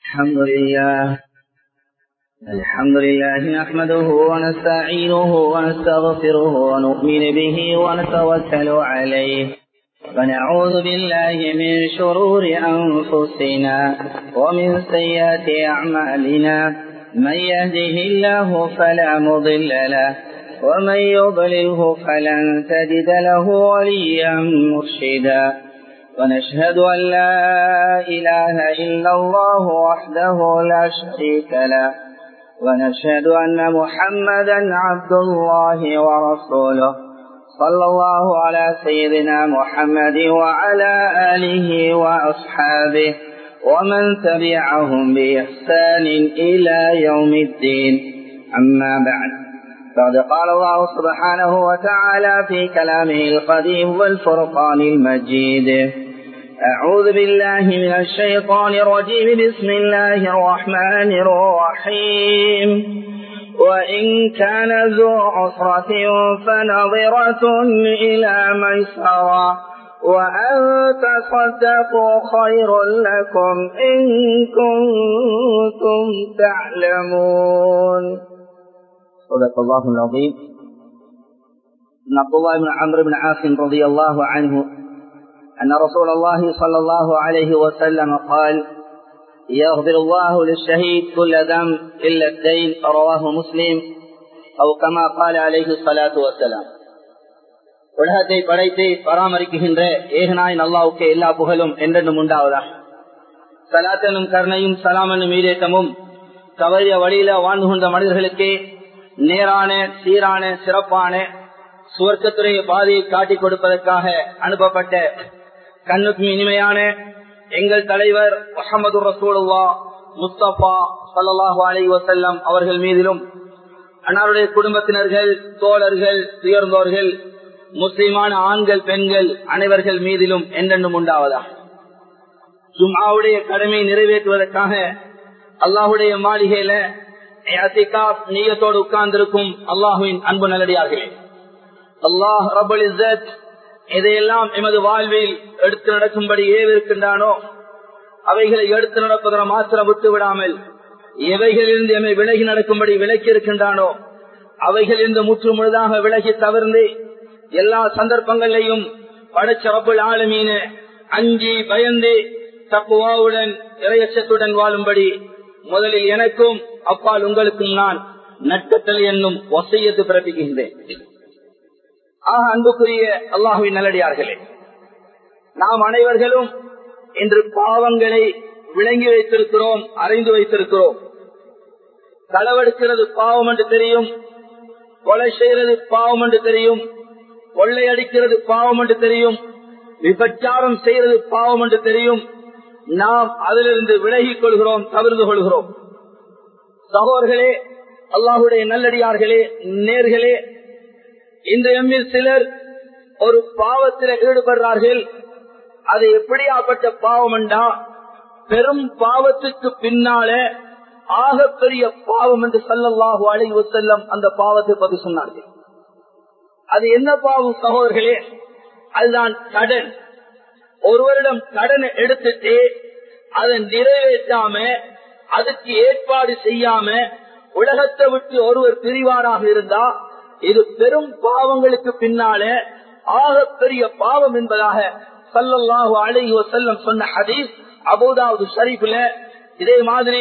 الحمد لله الحمد لله نحمده ونستعينه ونستغفره ونؤمن به ونتوكل عليه ونعوذ بالله من شرور أنفسنا ومن سيئات أعمالنا من يهده الله فلا مضل له ومن يضلله فلن تجد له وليا مرشدا ونشهد أن لا إله إلا الله وحده لا شريك له ونشهد أن محمدا عبد الله ورسوله صلى الله على سيدنا محمد وعلى آله وأصحابه ومن تبعهم بإحسان إلى يوم الدين أما بعد فقد قال الله سبحانه وتعالى في كلامه القديم والفرقان المجيد أعوذ بالله من الشيطان الرجيم بسم الله الرحمن الرحيم وإن كان ذو عسرة فنظرة إلى ميسرة وأن تصدقوا خير لكم إن كنتم تعلمون صدق الله العظيم من عبد الله بن عمرو بن عاص رضي الله عنه أن رسول الله صلى الله عليه وسلم قال يغفر الله للشهيد كل ذنب إلا الدين رواه مسلم أو كما قال عليه الصلاة والسلام உலகத்தை படைத்து பராமரிக்குகின்ற ஏகனாயின் அல்லாவுக்கு எல்லா புகழும் என்றென்றும் உண்டாவதா சலாத்தனும் கருணையும் சலாமனும் ஈரேட்டமும் தவறிய வழியில வாழ்ந்து கொண்ட மனிதர்களுக்கு நேரான சீரான சிறப்பான சுவர்க்கத்துறைய பாதையை காட்டிக் கொடுப்பதற்காக அனுப்பப்பட்ட கண்ணுக்கு இனிமையான எங்கள் தலைவர் முகமது ரசூலுல்லா முஸ்தபா சல்லாஹூ அலி வசல்லம் அவர்கள் மீதிலும் அன்னாருடைய குடும்பத்தினர்கள் தோழர்கள் உயர்ந்தோர்கள் முஸ்லிமான ஆண்கள் பெண்கள் அனைவர்கள் மீதிலும் என்றென்றும் உண்டாவதா ஜும்ஆவுடைய கடமை நிறைவேற்றுவதற்காக அல்லாஹுடைய மாளிகையில நீயத்தோடு உட்கார்ந்திருக்கும் அல்லாஹுவின் அன்பு நல்லடியார்களே அல்லாஹ் ரபுல் இசத் எதையெல்லாம் எமது வாழ்வில் எடுத்து நடக்கும்படி ஏவிருக்கின்றானோ அவைகளை எடுத்து நடப்பதன மாத்திரம் விட்டு விடாமல் எவைகளிலிருந்து எம்மை விலகி நடக்கும்படி விலக்கி இருக்கின்றானோ அவைகளிலிருந்து முற்று முழுதாக விலகி தவிர்ந்து எல்லா சந்தர்ப்பங்களையும் படைச்ச ரபுல் ஆளுமீன அஞ்சி பயந்து தப்புவாவுடன் இறையச்சத்துடன் வாழும்படி முதலில் எனக்கும் அப்பால் உங்களுக்கும் நான் நட்கத்தல் என்னும் வசையத்து பிறப்பிக்கின்றேன் ஆக அன்புக்குரிய அல்லாஹுவின் நல்லடியார்களே நாம் அனைவர்களும் இன்று பாவங்களை விளங்கி வைத்திருக்கிறோம் அறிந்து வைத்திருக்கிறோம் களவெடுக்கிறது பாவம் என்று தெரியும் கொலை செய்யறது பாவம் என்று தெரியும் கொள்ளையடிக்கிறது பாவம் என்று தெரியும் விபச்சாரம் செய்யறது பாவம் என்று தெரியும் நாம் அதிலிருந்து விலகிக் கொள்கிறோம் தவிர்த்து கொள்கிறோம் சகோதர்களே அல்லாஹுடைய நல்லடியார்களே நேர்களே இந்த எம்மில் சிலர் ஒரு பாவத்தில் ஈடுபடுறார்கள் அது எப்படியாப்பட்ட பாவம் என்றா பெரும் பாவத்துக்கு பின்னால ஆகப்பெரிய பாவம் என்று சல்லல்லாஹு அலைவு செல்லம் அந்த பாவத்தை பற்றி சொன்னார்கள் அது என்ன பாவம் சகோதரர்களே அதுதான் கடன் ஒருவரிடம் கடனை எடுத்துட்டு அதை நிறைவேற்றாம அதுக்கு ஏற்பாடு செய்யாம உலகத்தை விட்டு ஒருவர் பிரிவாராக இருந்தா இது பெரும் பாவங்களுக்கு பின்னால ஆகப்பெரிய பாவம் என்பதாக சல்லல்லாஹு அலைஹி வசல்லம் சொன்ன ஹதீஸ் அபுதாவது ஷரீஃப்ல இதே மாதிரி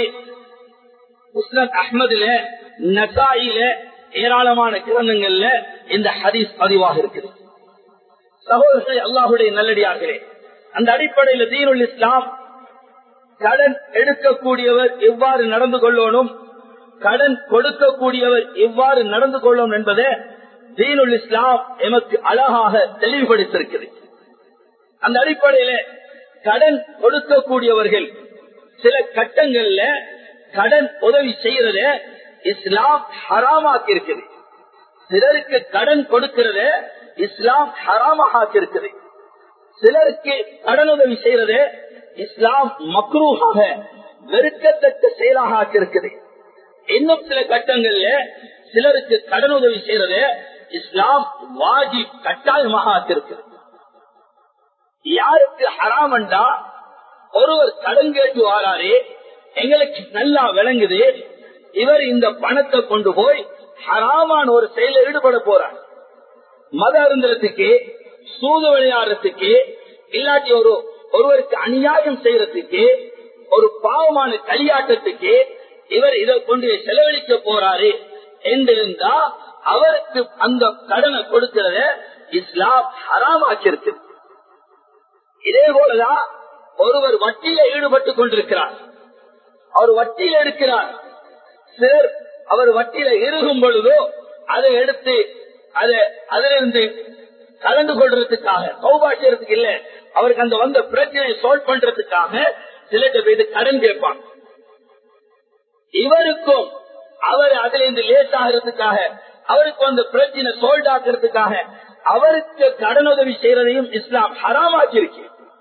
முஸ்லம் அஹ்மதுல நசாயில ஏராளமான கிரந்தங்கள்ல இந்த ஹதீஸ் பதிவாக இருக்குது சகோதரர்களே அல்லாஹுடைய நல்லடியார்களே அந்த அடிப்படையில் தீனுல் இஸ்லாம் கடன் எடுக்கக்கூடியவர் எவ்வாறு நடந்து கொள்ளணும் கடன் கொடுக்கக்கூடியவர் எவ்வாறு நடந்து கொள்ளும் என்பதை தீனுல் இஸ்லாம் எமக்கு அழகாக தெளிவுபடுத்திருக்கிறது அந்த அடிப்படையில கடன் கொடுக்கக்கூடியவர்கள் சில கட்டங்கள்ல கடன் உதவி செய்யறத இஸ்லாம் ஹராமாக்கி இருக்குது சிலருக்கு கடன் கொடுக்கிறத இஸ்லாம் ஹராமாக இருக்குது சிலருக்கு கடன் உதவி செய்யறது இஸ்லாம் மக்ரூஹாக வெறுக்கத்தக்க செயலாக ஆக்கியிருக்குது இன்னும் சில கட்டங்கள்ல சிலருக்கு கடன் உதவி செய்யறது இஸ்லாம் வாஜி கட்டாயமாக ஆக்கியிருக்கு யாருக்கு ஹராமண்டா ஒருவர் கடன் கேட்டு வாராரே எங்களுக்கு நல்லா விளங்குது இவர் இந்த பணத்தை கொண்டு போய் ஹராமான ஒரு செயல ஈடுபட போறார் மத அருந்தலத்துக்கு சூது விளையாடுறதுக்கு இல்லாட்டி ஒரு ஒருவருக்கு அநியாயம் செய்யறதுக்கு ஒரு பாவமான களியாட்டத்துக்கு இவர் இதை கொண்டு செலவழிக்க போறாரு என்றிருந்தா அவருக்கு அந்த கடனை கொடுக்கிறத இஸ்லாம் ஹராமாக்கிருக்கு இதே போலதான் ஒருவர் வட்டியில ஈடுபட்டு கொண்டிருக்கிறார் அவர் வட்டியில இருக்கிறார் சிலர் அவர் வட்டியில இருக்கும் பொழுதோ அதை எடுத்து அதை அதிலிருந்து கலந்து கொள்றதுக்காக சௌபாஷியத்துக்கு இல்ல அவருக்கு அந்த வந்த பிரச்சனையை சால்வ் பண்றதுக்காக சிலர்கிட்ட போய் கடன் கேட்பாங்க இவருக்கும் அவர் அதிலிருந்து லேஸ் ஆகிறதுக்காக அவருக்கு அந்த பிரச்சனை சோல்ட் ஆக்குறதுக்காக அவருக்கு கடன் உதவி செய்யறதையும் இஸ்லாம் ஹராமாக்கிருக்கு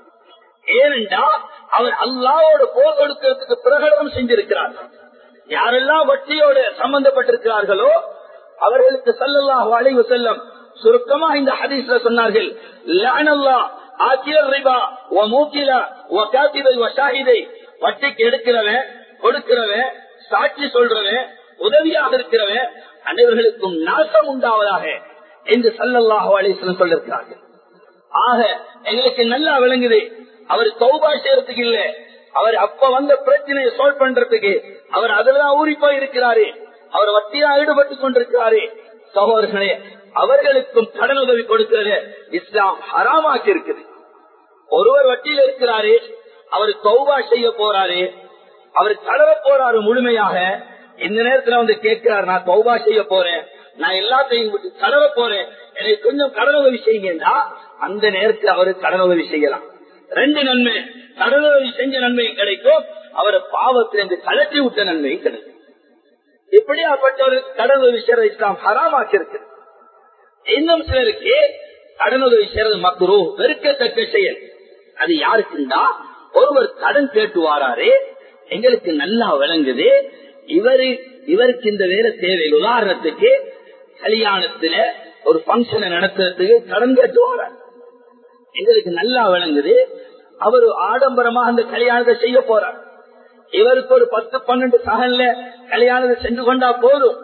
ஏனென்றா அவர் அல்லாவோட போர் கொடுக்கிறதுக்கு பிரகடனம் செஞ்சிருக்கிறார் யாரெல்லாம் வட்டியோடு சம்பந்தப்பட்டிருக்கிறார்களோ அவர்களுக்கு சல்லல்லாஹு அலைவு செல்லம் சுருக்கமா இந்த ஹதீஸ்ல சொன்னார்கள் லானல்லா ஆக்கியர் ரிபா ஓ மூக்கிலா ஓ காத்திரை ஓ ஷாஹிதை வட்டிக்கு எடுக்கிறவன் கொடுக்கிறவன் சாட்சி சொல்றவன் உதவியாக இருக்கிறவன் அனைவர்களுக்கும் நாசம் உண்டாவதாக என்று சல்லல்லாஹு அலிஸ்லம் சொல்லிருக்கிறார்கள் ஆக எங்களுக்கு நல்லா விளங்குது அவர் தௌபா செய்யறதுக்கு இல்ல அவர் அப்ப வந்த பிரச்சனையை சால்வ் பண்றதுக்கு அவர் அதுலதான் ஊறி போய் இருக்கிறாரு அவர் வட்டியா ஈடுபட்டு கொண்டிருக்கிறாரு சகோதரர்களே அவர்களுக்கும் கடன் உதவி கொடுக்கிறது இஸ்லாம் ஹராமாக்கி இருக்குது ஒருவர் வட்டியில் இருக்கிறாரு அவர் தௌபா செய்ய போறாரு அவர் கடற போறாரு முழுமையாக இந்த நேரத்துல வந்து கேட்கிறார் நான் தௌபா செய்ய போறேன் நான் எல்லாத்தையும் விட்டு கடற போறேன் எனக்கு கொஞ்சம் கடன் உதவி செய்யுங்கடா அந்த நேரத்தில் அவரு கடன் உதவி செய்யலாம் ரெண்டு நன்மை கடன் உதவி செஞ்ச நன்மையும் கிடைக்கும் அவர் பாவத்திலிருந்து கலட்டி விட்ட நன்மையும் கிடைக்கும் இப்படியாப்பட்டவருக்கு கடன் உதவி செய்யறது இஸ்லாம் ஹராமாக்கி இருக்கு இன்னும் சிலருக்கு கடன் உதவி செய்யறது மக்கரோ வெறுக்கத்தக்க செயல் அது யாருக்குண்டா ஒருவர் கடன் கேட்டு வாராரு எங்களுக்கு நல்லா விளங்குது இவரு இவருக்கு இந்த வேலை தேவை உதாரணத்துக்கு கல்யாணத்துல ஒரு பங்கனை நடத்துறதுக்கு கடன் கேட்டு வாரார் எங்களுக்கு நல்லா விளங்குது அவர் ஆடம்பரமா அந்த கல்யாணத்தை செய்ய போறார் இவருக்கு ஒரு பத்து பன்னெண்டு சகன்ல கல்யாணத்தை செஞ்சு கொண்டா போதும்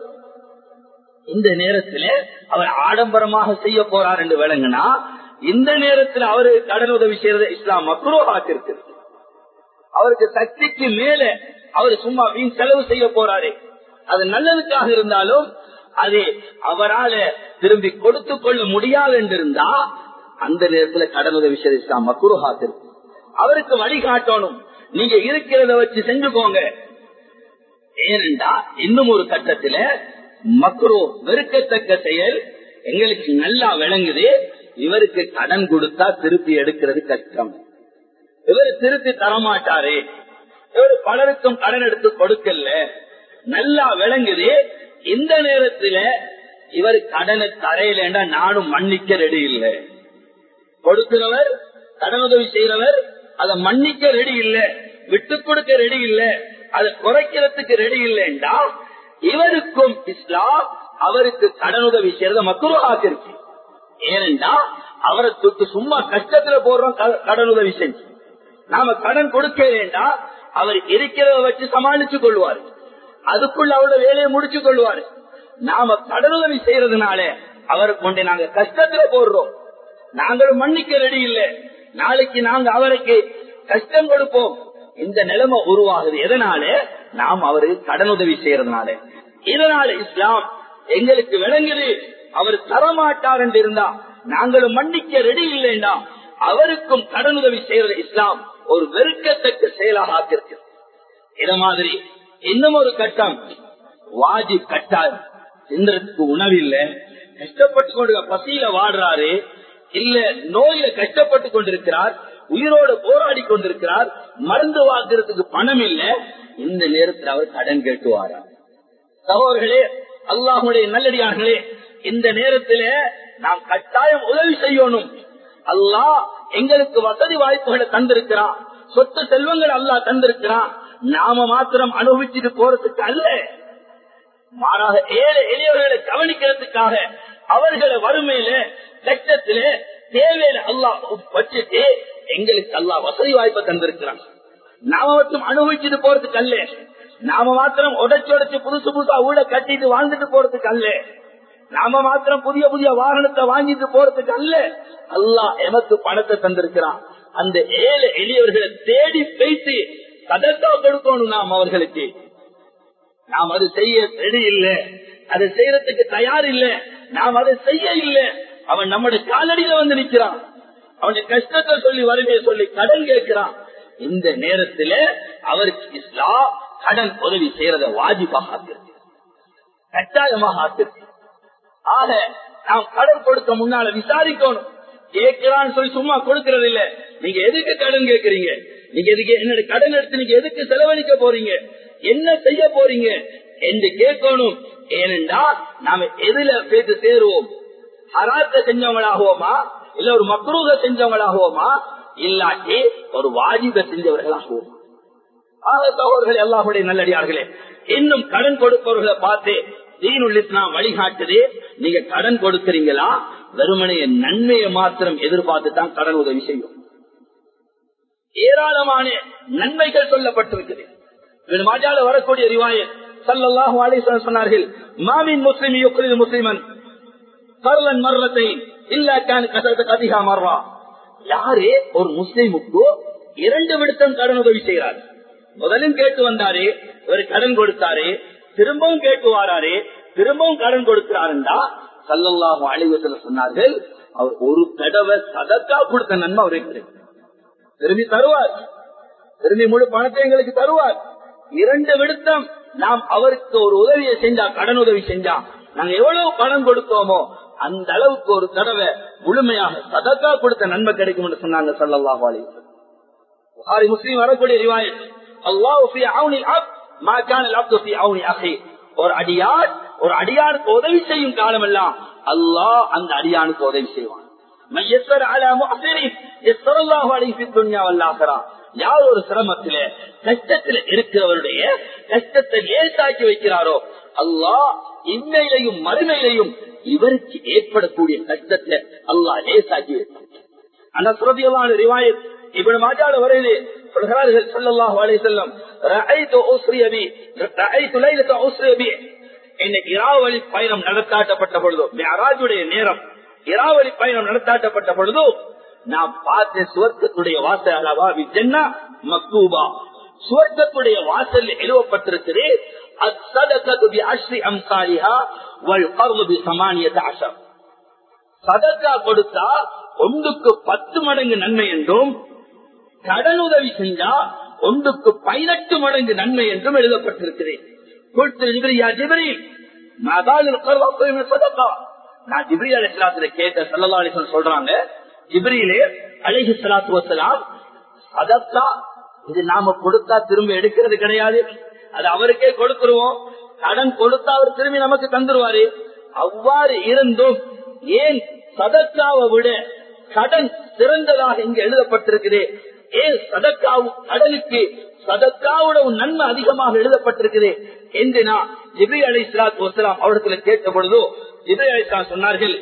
இந்த நேரத்துல அவர் ஆடம்பரமாக செய்ய போறார் என்று விளங்குனா இந்த நேரத்தில் அவரு கடன் உதவி செய்யறது இஸ்லாம் மக்ரோஹாக்கு இருக்கு அவருக்கு சக்திக்கு மேல அவர் சும்மா வீண் செலவு செய்ய போறாரு அது நல்லதுக்காக இருந்தாலும் அது அவரால திரும்பி கொடுத்து கொள்ள முடியாது என்றிருந்தா அந்த நேரத்துல கடன் உதவி செய்யறது இஸ்லாம் மக்ரோஹாக்கு இருக்கு அவருக்கு வழிகாட்டணும் நீங்க இருக்கிறத வச்சு செஞ்சுக்கோங்க ஏனென்றா இன்னும் ஒரு கட்டத்துல மக்ரோ வெறுக்கத்தக்க செயல் எங்களுக்கு நல்லா விளங்குது இவருக்கு கடன் கொடுத்தா திருப்பி எடுக்கிறது கஷ்டம் இவர் திருப்பி தரமாட்டாரு இவர் பலருக்கும் கடன் எடுத்து கொடுக்கல நல்லா விளங்குது இந்த நேரத்துல இவர் கடனை தரையிலேண்டா நானும் மன்னிக்க ரெடி இல்லை கொடுக்கிறவர் கடன் உதவி செய்யறவர் அதை மன்னிக்க ரெடி இல்ல விட்டு கொடுக்க ரெடி இல்ல அதை குறைக்கிறதுக்கு ரெடி இல்லைண்டா இவருக்கும் இஸ்லாம் அவருக்கு கடன் உதவி செய்யறத மக்களும் ஆக்கிருக்கு ஏனென்றா அவரை தூக்கு சும்மா கஷ்டத்துல போடுறோம் கடன் உதவி செஞ்சு நாம கடன் கொடுக்க வேண்டாம் அவர் இருக்கிறத வச்சு சமாளிச்சு கொள்வாரு அதுக்குள்ள அவரோட வேலையை முடிச்சு கொள்வாரு நாம கடன் உதவி செய்யறதுனால அவரை கொண்டு நாங்க கஷ்டத்துல போடுறோம் நாங்களும் மன்னிக்க ரெடி இல்லை நாளைக்கு நாங்க அவருக்கு கஷ்டம் கொடுப்போம் இந்த நிலைமை உருவாகுது எதனால நாம் அவருக்கு கடன் உதவி செய்யறதுனால இதனால இஸ்லாம் எங்களுக்கு விளங்குது அவர் தரமாட்டார் என்று இருந்தா நாங்களும் மன்னிக்க ரெடி இல்லைண்டா அவருக்கும் கடன் உதவி செய்யறது இஸ்லாம் ஒரு வெறுக்கத்தக்க செயலாக ஆக்கிருக்கு இத மாதிரி இன்னும் ஒரு கட்டம் வாஜி கட்டார் தின்றதுக்கு உணவில்ல கஷ்டப்பட்டு கொண்டு பசியில வாடுறாரு இல்ல நோயில கஷ்டப்பட்டு கொண்டிருக்கிறார் உயிரோடு போராடி கொண்டிருக்கிறார் மருந்து வாக்குறதுக்கு பணம் இல்ல இந்த நேரத்தில் அவர் கடன் கேட்டுவாரா சகோதர்களே அல்லாஹுடைய நல்லடியார்களே இந்த நேரத்தில் நாம் கட்டாயம் உதவி செய்யணும் அல்லாஹ் எங்களுக்கு வசதி வாய்ப்புகளை தந்திருக்கிறான் சொத்து செல்வங்கள் அல்லாஹ் தந்திருக்கிறான் நாம மாத்திரம் அனுபவிச்சுட்டு போறதுக்கு அல்ல மாறாக ஏழை எளியவர்களை கவனிக்கிறதுக்காக அவர்களை வறுமையில கஷ்டத்தில தேவையில அல்லாஹ் வச்சுட்டு எங்களுக்கு அல்லாஹ் வசதி வாய்ப்பை தந்திருக்கிறான் நாம மட்டும் அனுபவிச்சுட்டு போறதுக்கு அல்ல நாம மாத்திரம் உடைச்சு உடைச்சு புதுசு புதுசா ஊட கட்டிட்டு வாழ்ந்துட்டு போறதுக்கு அல்ல நாம மாத்திரம் புதிய புதிய வாகனத்தை வாங்கிட்டு போறதுக்கு அல்ல அல்லாஹ் எமக்கு பணத்தை தந்திருக்கிறான் அந்த ஏழை எளியவர்களை தேடி பேசி சதத்தா கொடுக்கணும் நாம் அவர்களுக்கு நாம் அது செய்ய ரெடி இல்ல அதை செய்யறதுக்கு தயார் இல்ல நாம் அதை செய்ய இல்ல அவன் நம்முடைய காலடியில வந்து நிற்கிறான் அவனுடைய கஷ்டத்தை சொல்லி வறுமையை சொல்லி கடன் கேட்கிறான் இந்த நேரத்தில் அவருக்கு இஸ்லாம் கடன் உதவி செய்யறத வாஜிபாக ஆக்கிருக்கு கட்டாயமாக ஆக்கிருக்கு ஆக நாம் கடன் கொடுக்க முன்னால விசாரிக்கணும் கேட்கிறான்னு சொல்லி சும்மா கொடுக்கறது இல்ல நீங்க எதுக்கு கடன் கேட்கறீங்க நீங்க எதுக்கு என்னோட கடன் எடுத்து நீங்க எதுக்கு செலவழிக்க போறீங்க என்ன செய்ய போறீங்க என்று கேட்கணும் ஏனென்றா நாம எதுல பேசி சேருவோம் ஹராத்த செஞ்சவங்களாகுவோமா இல்ல ஒரு மக்ரூக செஞ்சவங்களாகுவோமா இல்லாட்டி ஒரு வாஜிப செஞ்சவர்களாகுவோம் ஆக சகோதரர்கள் எல்லாருடைய நல்லடியார்களே இன்னும் கடன் கொடுப்பவர்களை பார்த்து தீனுல் இஸ்லாம் வழிகாட்டுது நீங்க கடன் கொடுக்கறீங்களா வெறுமனைய நன்மையை மாத்திரம் எதிர்பார்த்து தான் கடன் உதவி செய்யும் ஏராளமான நன்மைகள் சொல்லப்பட்டிருக்குது மாஜால வரக்கூடிய ரிவாயத் சல்லாஹு அலிஸ்வரன் சொன்னார்கள் மாமின் முஸ்லிம் யுக்ரில் முஸ்லிமன் கர்லன் மர்லத்தை இல்லாக்கான் கசத்துக்கு அதிகா மர்வா யாரு ஒரு முஸ்லிமுக்கு இரண்டு விடுத்தம் கடன் உதவி செய்கிறார் முதலும் கேட்டு வந்தாரு ஒரு கடன் கொடுத்தாரு திரும்பவும் கேட்டு வாராரு திரும்பவும் கடன் கொடுக்கிறாருண்டா சல்லல்லாஹு அழிவத்துல சொன்னார்கள் அவர் ஒரு தடவை சதக்கா கொடுத்த நன்மை அவருக்கு திரும்பி தருவார் திரும்பி முழு பணத்தை எங்களுக்கு தருவார் இரண்டு விடுத்தம் நாம் அவருக்கு ஒரு உதவியை செஞ்சா கடன் உதவி செஞ்சா நாங்க எவ்வளவு பணம் கொடுத்தோமோ அந்த அளவுக்கு ஒரு தடவை முழுமையாக சதக்கா கொடுத்த நன்மை கிடைக்கும் என்று சொன்னாங்க சல்லாஹு அலி முஸ்லீம் வரக்கூடிய ரிவாயத் அல்லாஹ் ஒரு அடியார் ஒரு அடியாருக்கு உதவி செய்யும் காலம் எல்லாம் அல்லாஹ் அந்த அடியானுக்கு உதவி செய்வான் யார் ஒரு சிரமத்தில கஷ்டத்தில் இருக்கிறவருடைய கஷ்டத்தை லேசாக்கி வைக்கிறாரோ அல்லாஹ் இன்மையிலையும் மறுமையிலையும் இவருக்கு ஏற்படக்கூடிய கஷ்டத்தை அல்லாஹ் லேசாக்கி வைப்பான் அந்த சுரதியமான ரிவாயத் இப்படி மாஜால வரையிலே சொல்கிறார்கள் சொல்லல்லாஹு அலைஹி வஸல்லம் ரஅய்து உஸ்ரி பி ரஅய்து லைலத உஸ்ரி பி இன்னைக்கு இராவலி பயணம் நடத்தாட்டப்பட்ட பொழுது மிஅராஜுடைய நேரம் இராவலி பயணம் நடத்தாட்டப்பட்ட பொழுது நான் பார்த்த சுவர்க்கத்துடைய வாசல் அளவா ஜன்னா மக்தூபா சுவர்க்கத்துடைய வாசல் எழுவப்பட்டிருக்கிறது அசதகத்து பி அஷ்ரி அம்சாலிஹா வல் கர்து பி சமானியத அஷர் சதக்கா கொடுத்தா ஒன்றுக்கு பத்து மடங்கு நன்மை என்றும் கடன் உதவி செஞ்சா ஒன்றுக்கு பதினெட்டு மடங்கு நன்மை என்றும் எழுதப்பட்டிருக்கிறேன் நான் ஜிப்ரி அலிஸ்லாத்துல கேட்ட சல்லா அலிசன் சொல்றாங்க ஜிப்ரியிலே அலிஹி சலாத்து வசலாம் சதக்கா இது நாம கொடுத்தா திரும்ப எடுக்கிறது கிடையாது அது அவருக்கே கொடுத்துருவோம் கடன் கொடுத்தா அவர் திரும்பி நமக்கு தந்துருவாரு அவ்வாறு இருந்தும் ஏன் சதக்காவை விட கடன் சிறந்ததாக இங்கு எழுதப்பட்டிருக்குது ஏன் சதக்காவும் கடலுக்கு சதக்காவோட நன்மை அதிகமாக எழுதப்பட்டிருக்குது என்று நான் ஜிபி அலி இஸ்லாத் வசலாம் அவர்களை கேட்ட பொழுதோ ஜிபி அலி சொன்னார்கள்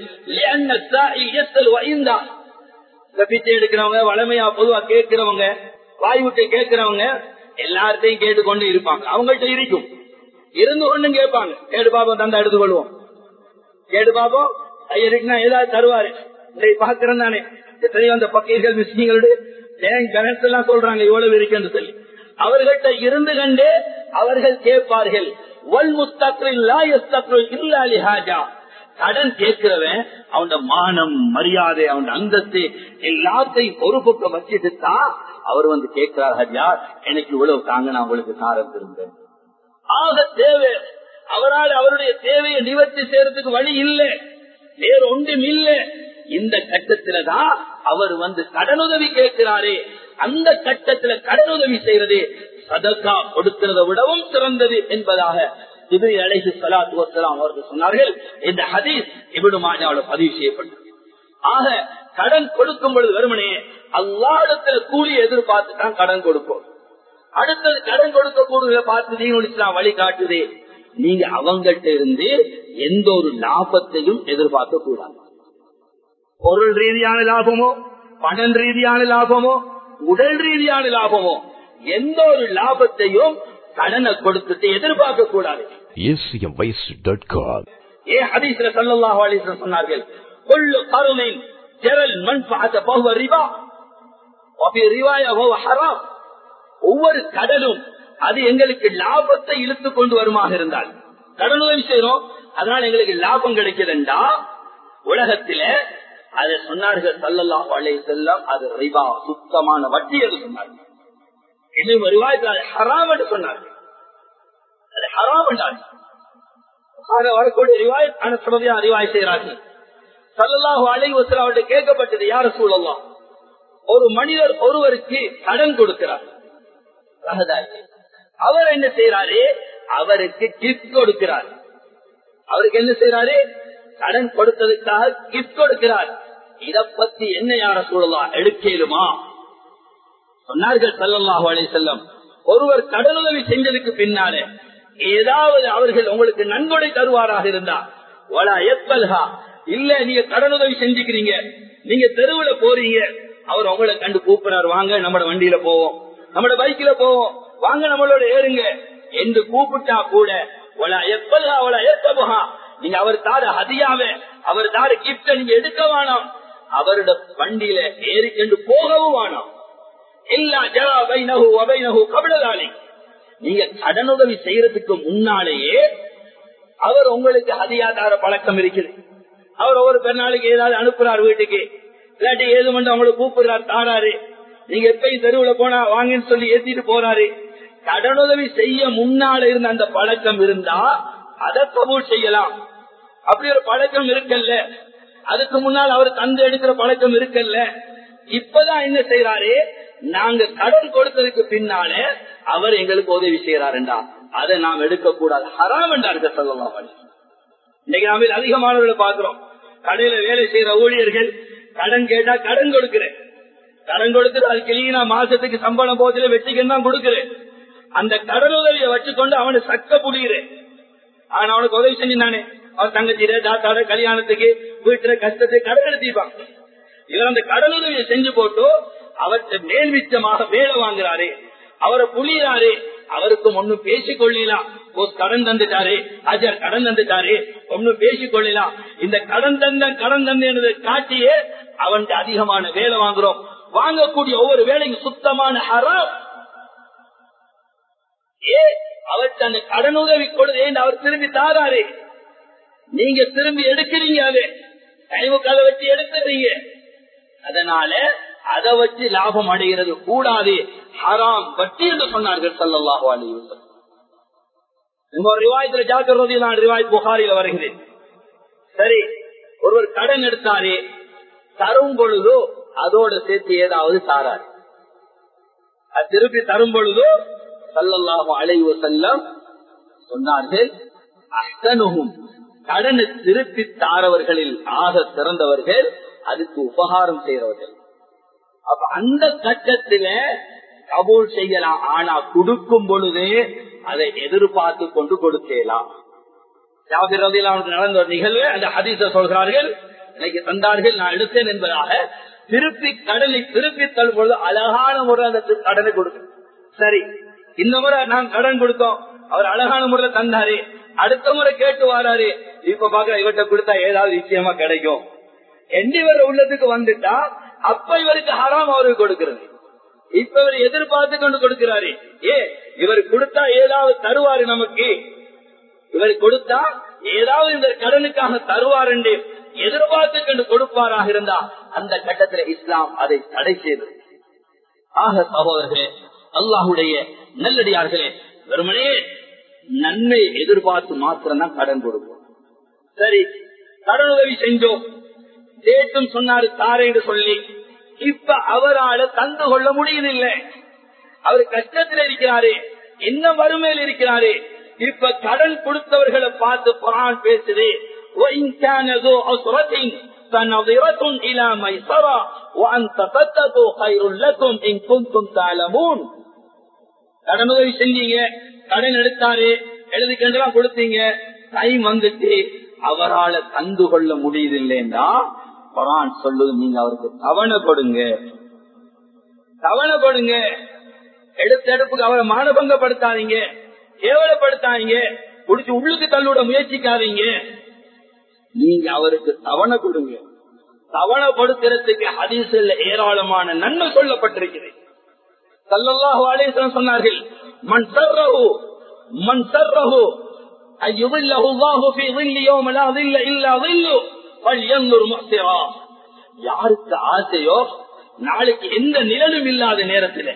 பிச்சை எடுக்கிறவங்க வளமையா பொதுவா கேட்கிறவங்க வாய் விட்டு கேட்கிறவங்க எல்லார்ட்டையும் கேட்டுக்கொண்டு இருப்பாங்க அவங்கள்ட்ட இருக்கும் இருந்து கொண்டும் கேட்பாங்க கேடு பாப்போம் தந்தா எடுத்துக்கொள்வோம் கேடு பாப்போம் ஐயருக்குனா ஏதாவது தருவாரு இதை பாக்குறேன் தானே எத்தனையோ அந்த பக்கீர்கள் மிஸ்கிங்களுடைய பேங்க் பேலன்ஸ் எல்லாம் சொல்றாங்க இவ்வளவு இருக்குன்னு சொல்லி அவர்கள்ட்ட இருந்து கண்டே அவர்கள் கேட்பார்கள் வல் முஸ்தக்ரில் கடன் கேட்கிறவன் அவனோட மானம் மரியாதை அவன் அந்தஸ்து எல்லாத்தையும் ஒரு பக்கம் வச்சுட்டு தான் அவர் வந்து கேட்கிறார் ஹஜா எனக்கு இவ்வளவு தாங்க நான் உங்களுக்கு சாரம் இருந்தேன் ஆக தேவை அவரால் அவருடைய தேவையை நிவர்த்தி செய்யறதுக்கு வழி இல்லை வேறு ஒன்றும் இல்லை இந்த கட்டத்துல தான் அவர் வந்து கடனுதவி கேட்கிறாரே அந்த கட்டத்துல கடனுதவி செய்யறது சதக்கா கொடுக்கிறத விடவும் சிறந்தது என்பதாக இபிரி அலைஹி சலாத்து வசலாம் அவர்கள் சொன்னார்கள் இந்த ஹதீஸ் இபிடு மாஜாவோட பதிவு செய்யப்பட்டது ஆக கடன் கொடுக்கும் பொழுது வெறுமனே அல்லாடத்துல கூலி எதிர்பார்த்து தான் கடன் கொடுப்போம் அடுத்தது கடன் கொடுக்க கூடுதல பார்த்து தீனுல் இஸ்லாம் வழி காட்டுதே நீங்க அவங்கள்ட்ட இருந்து எந்த ஒரு லாபத்தையும் எதிர்பார்க்க கூடாது பொருள் ரீதியான லாபமோ பணம் ரீதியான லாபமோ உடல் ரீதியான லாபமோ எந்த ஒரு லாபத்தையும் கடனை கொடுத்துட்டு எதிர்பார்க்க கூடாது acmvoice.com. ஏ ஹதீஸ்ல ஸல்லல்லாஹு அலைஹி வஸல்லம் சொன்னார்கள் குல்லு கருணின் ஜரல் மன்ஃபஅத ஃபஹுவ ரிபா வஃபி ரிவாயா ஃபஹுவ ஹராம் ஒவ்வொரு கடனும் அது எங்களுக்கு லாபத்தை இழுத்து கொண்டு வருமாக இருந்தால் கடன் உதவி செய்யறோம் அதனால எங்களுக்கு லாபம் கிடைக்குதுண்டா உலகத்தில அதை சொன்னார்கள் சல்லல்லாஹு அலைஹி வஸல்லம் அது ரிபா சுத்தமான வட்டி என்று சொன்னார்கள் இன்னும் ஒரு ரிவாயத்தில் அது ஹராம் என்று சொன்னார்கள் அது ஹராம் என்றார்கள் புகாரில் வரக்கூடிய ரிவாயத் அனசமதியா ரிவாய் செய்கிறார்கள் சல்லல்லாஹு அலைஹி வஸல்லம் அவர்கிட்ட கேட்கப்பட்டது யார சூழல்லாம் ஒரு மனிதர் ஒருவருக்கு கடன் கொடுக்கிறார் ரஹதாரி. அவர் என்ன செய்யறாரு அவருக்கு கிஃப்ட் கொடுக்கிறார் அவருக்கு என்ன செய்யறாரு கடன் கொடுத்ததுக்காக கிஃப்ட் கொடுக்கிறார் இத பத்தி என்ன யார சூழலாம் எடுக்கலுமா சொன்னார்கள் சல்லல்லாஹு அலைஹி செல்லம் ஒருவர் கடனுதவி செஞ்சதுக்கு பின்னாலே ஏதாவது அவர்கள் உங்களுக்கு நன்கொடை தருவாராக இருந்தா வலா எப்பல்ஹா இல்ல நீங்க கடனுதவி செஞ்சுக்கிறீங்க நீங்க தெருவுல போறீங்க அவர் உங்களை கண்டு கூப்பிடுறாரு வாங்க நம்மட வண்டியில போவோம் நம்மட பைக்ல போவோம் வாங்க நம்மளோட ஏறுங்க என்று கூப்பிட்டா கூட வலா எப்பல்ஹா வலா ஏத்தபுஹா நீங்க அவர் தார ஹதியாவே அவர் தார கிப்ட நீங்க எடுக்க வேணாம் அவரோட வண்டியில ஏறிக்கொண்டு போகவும் வேணாம் எல்லா ஜரா பைனஹு வபைனஹு கபடலாளி நீங்க கடனுதவி செய்யறதுக்கு முன்னாலேயே அவர் உங்களுக்கு ஹதியாதார பழக்கம் இருக்குது அவர் ஒவ்வொரு பெருநாளுக்கு ஏதாவது அனுப்புறாரு வீட்டுக்கு இல்லாட்டி ஏது மட்டும் அவங்களை கூப்பிடுறாரு தாராரு நீங்க எப்பயும் தெருவுல போனா வாங்கன்னு சொல்லி ஏத்திட்டு போறாரு கடனுதவி செய்ய முன்னால இருந்த அந்த பழக்கம் இருந்தா அதை கபூல் செய்யலாம் அப்படி ஒரு பழக்கம் இருக்கல்ல அதுக்கு முன்னால் அவர் தந்து எடுக்கிற பழக்கம் இருக்கல்ல இப்பதான் என்ன செய்யறாரு நாங்க கடன் கொடுத்ததுக்கு பின்னால அவர் எங்களுக்கு உதவி செய்யறாருண்டா அதை நாம் எடுக்க கூடாது ஹராம் என்றார்கள் சொல்லலாம் இன்னைக்கு நாம அதிகமானவர்களை பாக்குறோம் கடையில வேலை செய்யற ஊழியர்கள் கடன் கேட்டா கடன் கொடுக்கிறேன் கடன் கொடுத்துட்டு அது கிளீனா மாசத்துக்கு சம்பளம் போதில வெட்டிக்கன்னு தான் கொடுக்கிறேன் அந்த கடன் உதவியை வச்சுக்கொண்டு அவனை சக்க புடிகிறேன் ஆனா அவனுக்கு உதவி செஞ்சு நானே அவன் தங்கச்சியில தாத்தாட கல்யாணத்துக்கு வீட்டுல கஷ்டத்தை கடன் எடுத்திருப்பான் இவர் அந்த கடன் உதவியை செஞ்சு போட்டு அவற்றை மேல் மிச்சமாக வேலை வாங்குறாரு அவரை புளியாரு அவருக்கும் ஒன்னும் பேசிக் கொள்ளலாம் கடன் தந்துட்டாரு அஜர் கடன் தந்துட்டாரு ஒன்னும் பேசிக் கொள்ளலாம் இந்த கடன் தந்த கடன் தந்த காட்டியே அவனுக்கு அதிகமான வேலை வாங்குறோம் வாங்கக்கூடிய ஒவ்வொரு வேலையும் சுத்தமான ஹராம் ஏ அவருக்கு அந்த கடன் உதவி கொடுது அவர் திரும்பி தாராரு நீங்க திரும்பி எடுக்கிறீங்க அது கைமுக்கால வச்சு எடுத்துறீங்க அதனால அதை வச்சு லாபம் அடைகிறது கூடாது ஹராம் வட்டி என்று சொன்னார்கள் சல்லாஹு அலி ரிவாயத்துல ஜாக்கிரதை நான் ரிவாயத் புகாரில வருகிறேன் சரி ஒருவர் கடன் எடுத்தாரே தரும் பொழுதோ அதோட சேர்த்து ஏதாவது தாராரு அது திருப்பி தரும் பொழுதோ சல்லல்லாஹு அலைவ செல்லம் சொன்னார்கள் அஸ்தனுகும் கடனை திருப்பி தாரவர்களில் ஆக சிறந்தவர்கள் அதுக்கு உபகாரம் செய்யறவர்கள் அப்ப அந்த கட்டத்தில கபூல் செய்யலாம் ஆனா கொடுக்கும் பொழுதே அதை எதிர்பார்த்து கொண்டு கொடுக்கலாம் அவனுக்கு நடந்த ஒரு நிகழ்வு அந்த ஹதீச சொல்கிறார்கள் எனக்கு தந்தார்கள் நான் எடுத்தேன் என்பதாக திருப்பி கடனை திருப்பி தரும் பொழுது அழகான முறை அந்த கடனை கொடுக்கும் சரி இந்த முறை நான் கடன் கொடுத்தோம் அவர் அழகான முறையில் தந்தாரு அடுத்த முறை கேட்டு வராரு இப்ப பாக்க இவர்கிட்ட கொடுத்தா ஏதாவது நிச்சயமா கிடைக்கும் எண்டிவர் உள்ளத்துக்கு வந்துட்டா அப்ப இவருக்கு ஹராம் அவருக்கு கொடுக்கிறது இப்ப இவர் எதிர்பார்த்து கொண்டு கொடுக்கிறாரு ஏ இவர் கொடுத்தா ஏதாவது தருவாரு நமக்கு இவர் கொடுத்தா ஏதாவது இந்த கடனுக்காக தருவார் என்று எதிர்பார்த்து கொண்டு கொடுப்பாராக இருந்தா அந்த கட்டத்தில் இஸ்லாம் அதை தடை செய்தது ஆக சகோதரர்களே அல்லாஹுடைய நல்லடியார்களே வெறுமனே நன்மை எதிர்பார்த்து மாத்திரம்தான் கடன் கொடுப்போம் சரி கடன் உதவி செஞ்சோம் தேட்டும் சொன்னாரு தாரே என்று சொல்லி இப்ப அவரால் தந்து கொள்ள முடியதில்லை அவர் கஷ்டத்தில் இருக்கிறாரு என்ன வறுமையில் இருக்கிறாரு இப்ப கடன் கொடுத்தவர்களை பார்த்து குரான் பேசுது கடன் உதவி செஞ்சீங்க கடன் எடுத்தாரு எழுதிக்கெல்லாம் கொடுத்தீங்க டைம் வந்துட்டு அவரால் தந்து கொள்ள முடியதில்லைன்னா குரான் சொல்லுது நீங்க அவருக்கு தவணை கொடுங்க தவணை கொடுங்க எடுத்த எடுப்புக்கு அவரை மானபங்கப்படுத்தாதீங்க கேவலப்படுத்தாதீங்க குடிச்சு உள்ளுக்கு தள்ளுட முயற்சிக்காதீங்க நீங்க அவருக்கு தவணை கொடுங்க தவணை கொடுக்கிறதுக்கு ஹதீசில் ஏராளமான நன்மை சொல்லப்பட்டிருக்கிறது சல்லல்லாஹு அலைஹி வஸல்லம் சொன்னார்கள் மன் சர்ரஹு மன் சர்ரஹு அய்யுதில்லஹு அல்லாஹு ஃபீ ظில்லி யௌம லா ظில்ல இல்லா ظில்லு ஃபல்யன்ظுர் முஹ்சிரா யாருக்கு ஆசையோ நாளைக்கு எந்த நிழலும் இல்லாத நேரத்தில்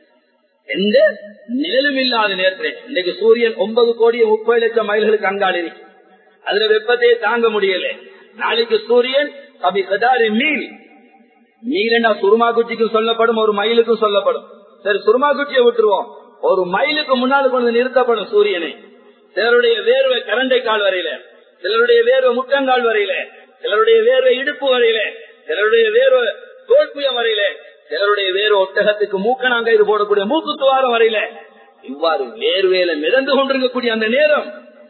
எந்த நிழலும் இல்லாத நேரத்தில் இன்னைக்கு சூரியன் ஒன்பது கோடி முப்பது லட்சம் மைல்களுக்கு அங்கால் இருக்கு அதுல வெப்பத்தையே தாங்க முடியல நாளைக்கு சூரியன் கபி கதாரி மீல் மீலண்டா சுருமா குச்சிக்கும் சொல்லப்படும் ஒரு மைலுக்கும் சொல்லப்படும் சரி சுருமா குச்சியை விட்டுருவோம் ஒரு மைலுக்கு முன்னால் கொண்டு நிறுத்தப்படும் சூரியனை சிலருடைய வேர்வை கரண்டை கால் வரையில சிலருடைய வேர்வை முட்டங்கால் வரையில சிலருடைய வேர்வை இடுப்பு வரையில சிலருடைய வேர்வை தோல்புயம் வரையில சிலருடைய வேறு ஒட்டகத்துக்கு மூக்கனாங்க இது போடக்கூடிய மூக்கு துவாரம் வரையில இவ்வாறு வேர்வேல மிதந்து கொண்டிருக்கக்கூடிய அந்த நேரம்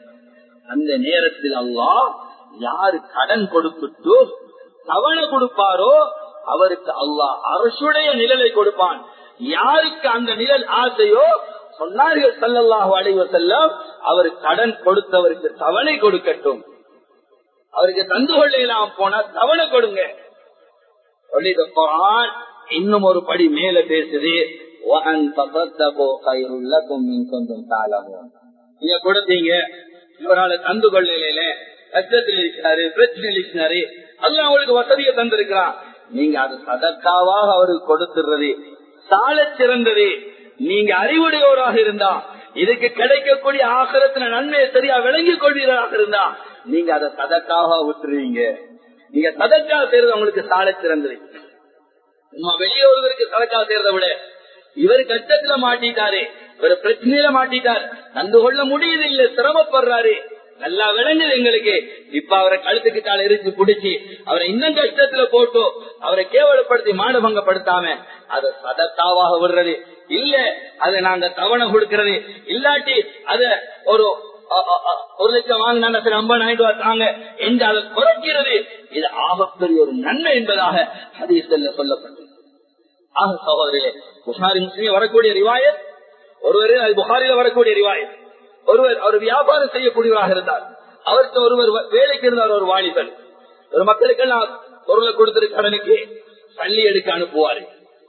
அந்த நேரத்தில் அல்லாஹ் யாரு கடன் கொடுத்துட்டு தவணை கொடுப்பாரோ அவருக்கு அல்லாஹ் அரசுடைய நிழலை கொடுப்பான் யாருக்கு அந்த நிழல் ஆசையோ சொன்னார்கள் சல்லல்லாஹு அலைவ செல்லம் அவர் கடன் கொடுத்தவருக்கு தவணை கொடுக்கட்டும் அவருக்கு தந்து கொள்ளலாம் போனா தவணை கொடுங்க சொல்லிட்டு குரான் இன்னும் ஒரு படி மேல பேசுது وَأَن تَصَدَّقُوا خَيْرٌ لَكُمْ إِن كُنتُمْ تَعْلَمُونَ. நீங்க கொடுத்தீங்க இவரால தந்து கொள்ளல கஷ்டத்தில் இருக்கிறாரு பிரச்சனையில் இருக்கிறாரு அல்ல அவங்களுக்கு வசதியை தந்திருக்கிறான் நீங்க அது சதக்காவாக அவருக்கு கொடுத்துடுறது சால சிறந்தது நீங்க அறிவுடையோராக இருந்தா இதுக்கு கிடைக்கக்கூடிய ஆகரத்துல நன்மையை சரியா விளங்கிக் கொள்வீர்களாக இருந்தா நீங்க அதை சதக்காக விட்டுருவீங்க நீங்க சதக்கா செய்யறது உங்களுக்கு சால சிறந்தது சும்மா வெளியே ஒருவருக்கு சதக்கா செய்யறதை விட இவர் கஷ்டத்துல மாட்டிட்டாரு இவர் பிரச்சனையில மாட்டிட்டார் தந்து கொள்ள முடியுது இல்ல சிரமப்படுறாரு நல்லா விளங்குது எங்களுக்கு இப்ப அவரை கழுத்துக்கு கால எரிச்சு புடிச்சு அவரை இன்னும் கஷ்டத்துல போட்டு அவரை கேவலப்படுத்தி மானபங்கப்படுத்தாம அதை சதத்தாவாக விடுறது இல்ல அதை நாங்க தவணை கொடுக்கிறது இல்லாட்டி அத ஒரு அ- அ- அ- ஒரு லட்சம் வாங்கினா சரி ஐம்பதாயிரம் ரூபாய் தாங்க என்று அதை குறைக்கிறது இது ஆகப்பெரிய ஒரு நன்மை என்பதாக ஹதீஸ்ல சொல்லப்பட்டது ஆக சகோதரர்களே புகாரி முஸ்லீம் வரக்கூடிய ரிவாயத் ஒருவர் அது புகாரில வரக்கூடிய ரிவாயத் ஒருவர் அவர் வியாபாரம் செய்யக்கூடியவராக இருந்தார் அவருக்கு ஒருவர் வ- வேலைக்கு இருந்தார் ஒரு வாலிபன் ஒரு மக்களுக்கெல்லாம் பொருளை கொடுத்துரு கடனுக்கு தள்ளி எடுக்க அனுப்புவாரு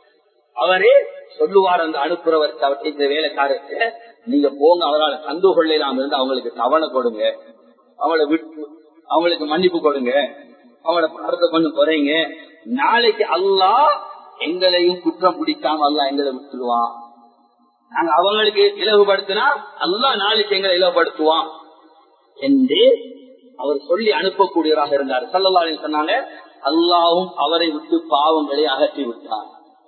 அவரே சொல்லுவார் அந்த அனுப்புறவர் அவர் இந்த வேலைக்காரருக்கு நீங்க போங்க அவரால் தந்து கொள்ளலாம் இருந்து அவங்களுக்கு தவணை கொடுங்க அவங்கள விட்டு அவங்களுக்கு மன்னிப்பு கொடுங்க அவங்களோட பணத்தை கொஞ்சம் குறைங்க நாளைக்கு அல்லாஹ் எங்களையும் குற்றம் பிடிக்காம அல்லாஹ் எங்களை விட்டுருவான் நாங்க அவங்களுக்கு இலவுபடுத்தினா அல்லாஹ் நாளைக்கு எங்களை இலவுபடுத்துவான் என்று அவர் சொல்லி அனுப்பக்கூடியவராக இருந்தார் சல்லல்லாஹு சொன்னாங்க அல்லாவும் அவரை விட்டு பாவங்களை அகற்றி விட்டார்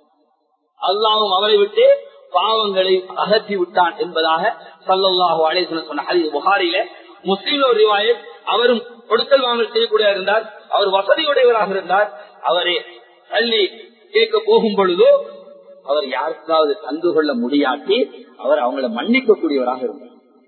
அல்லாவும் அவரை விட்டு பாவங்களை அகற்றி விட்டான் என்பதாக சல்லல்லாஹு அலேசன் சொன்ன ஹரி புகாரில முஸ்லீம் ஒரு ரிவாயத் அவரும் கொடுக்கல் வாங்கல் செய்யக்கூடிய இருந்தார் அவர் வசதியுடையவராக இருந்தார் அவரே தள்ளி கேட்க போகும் பொழுதோ அவர் யாருக்காவது தந்து கொள்ள முடியாட்டி அவர் அவங்கள மன்னிக்க கூடியவராக இருந்தார்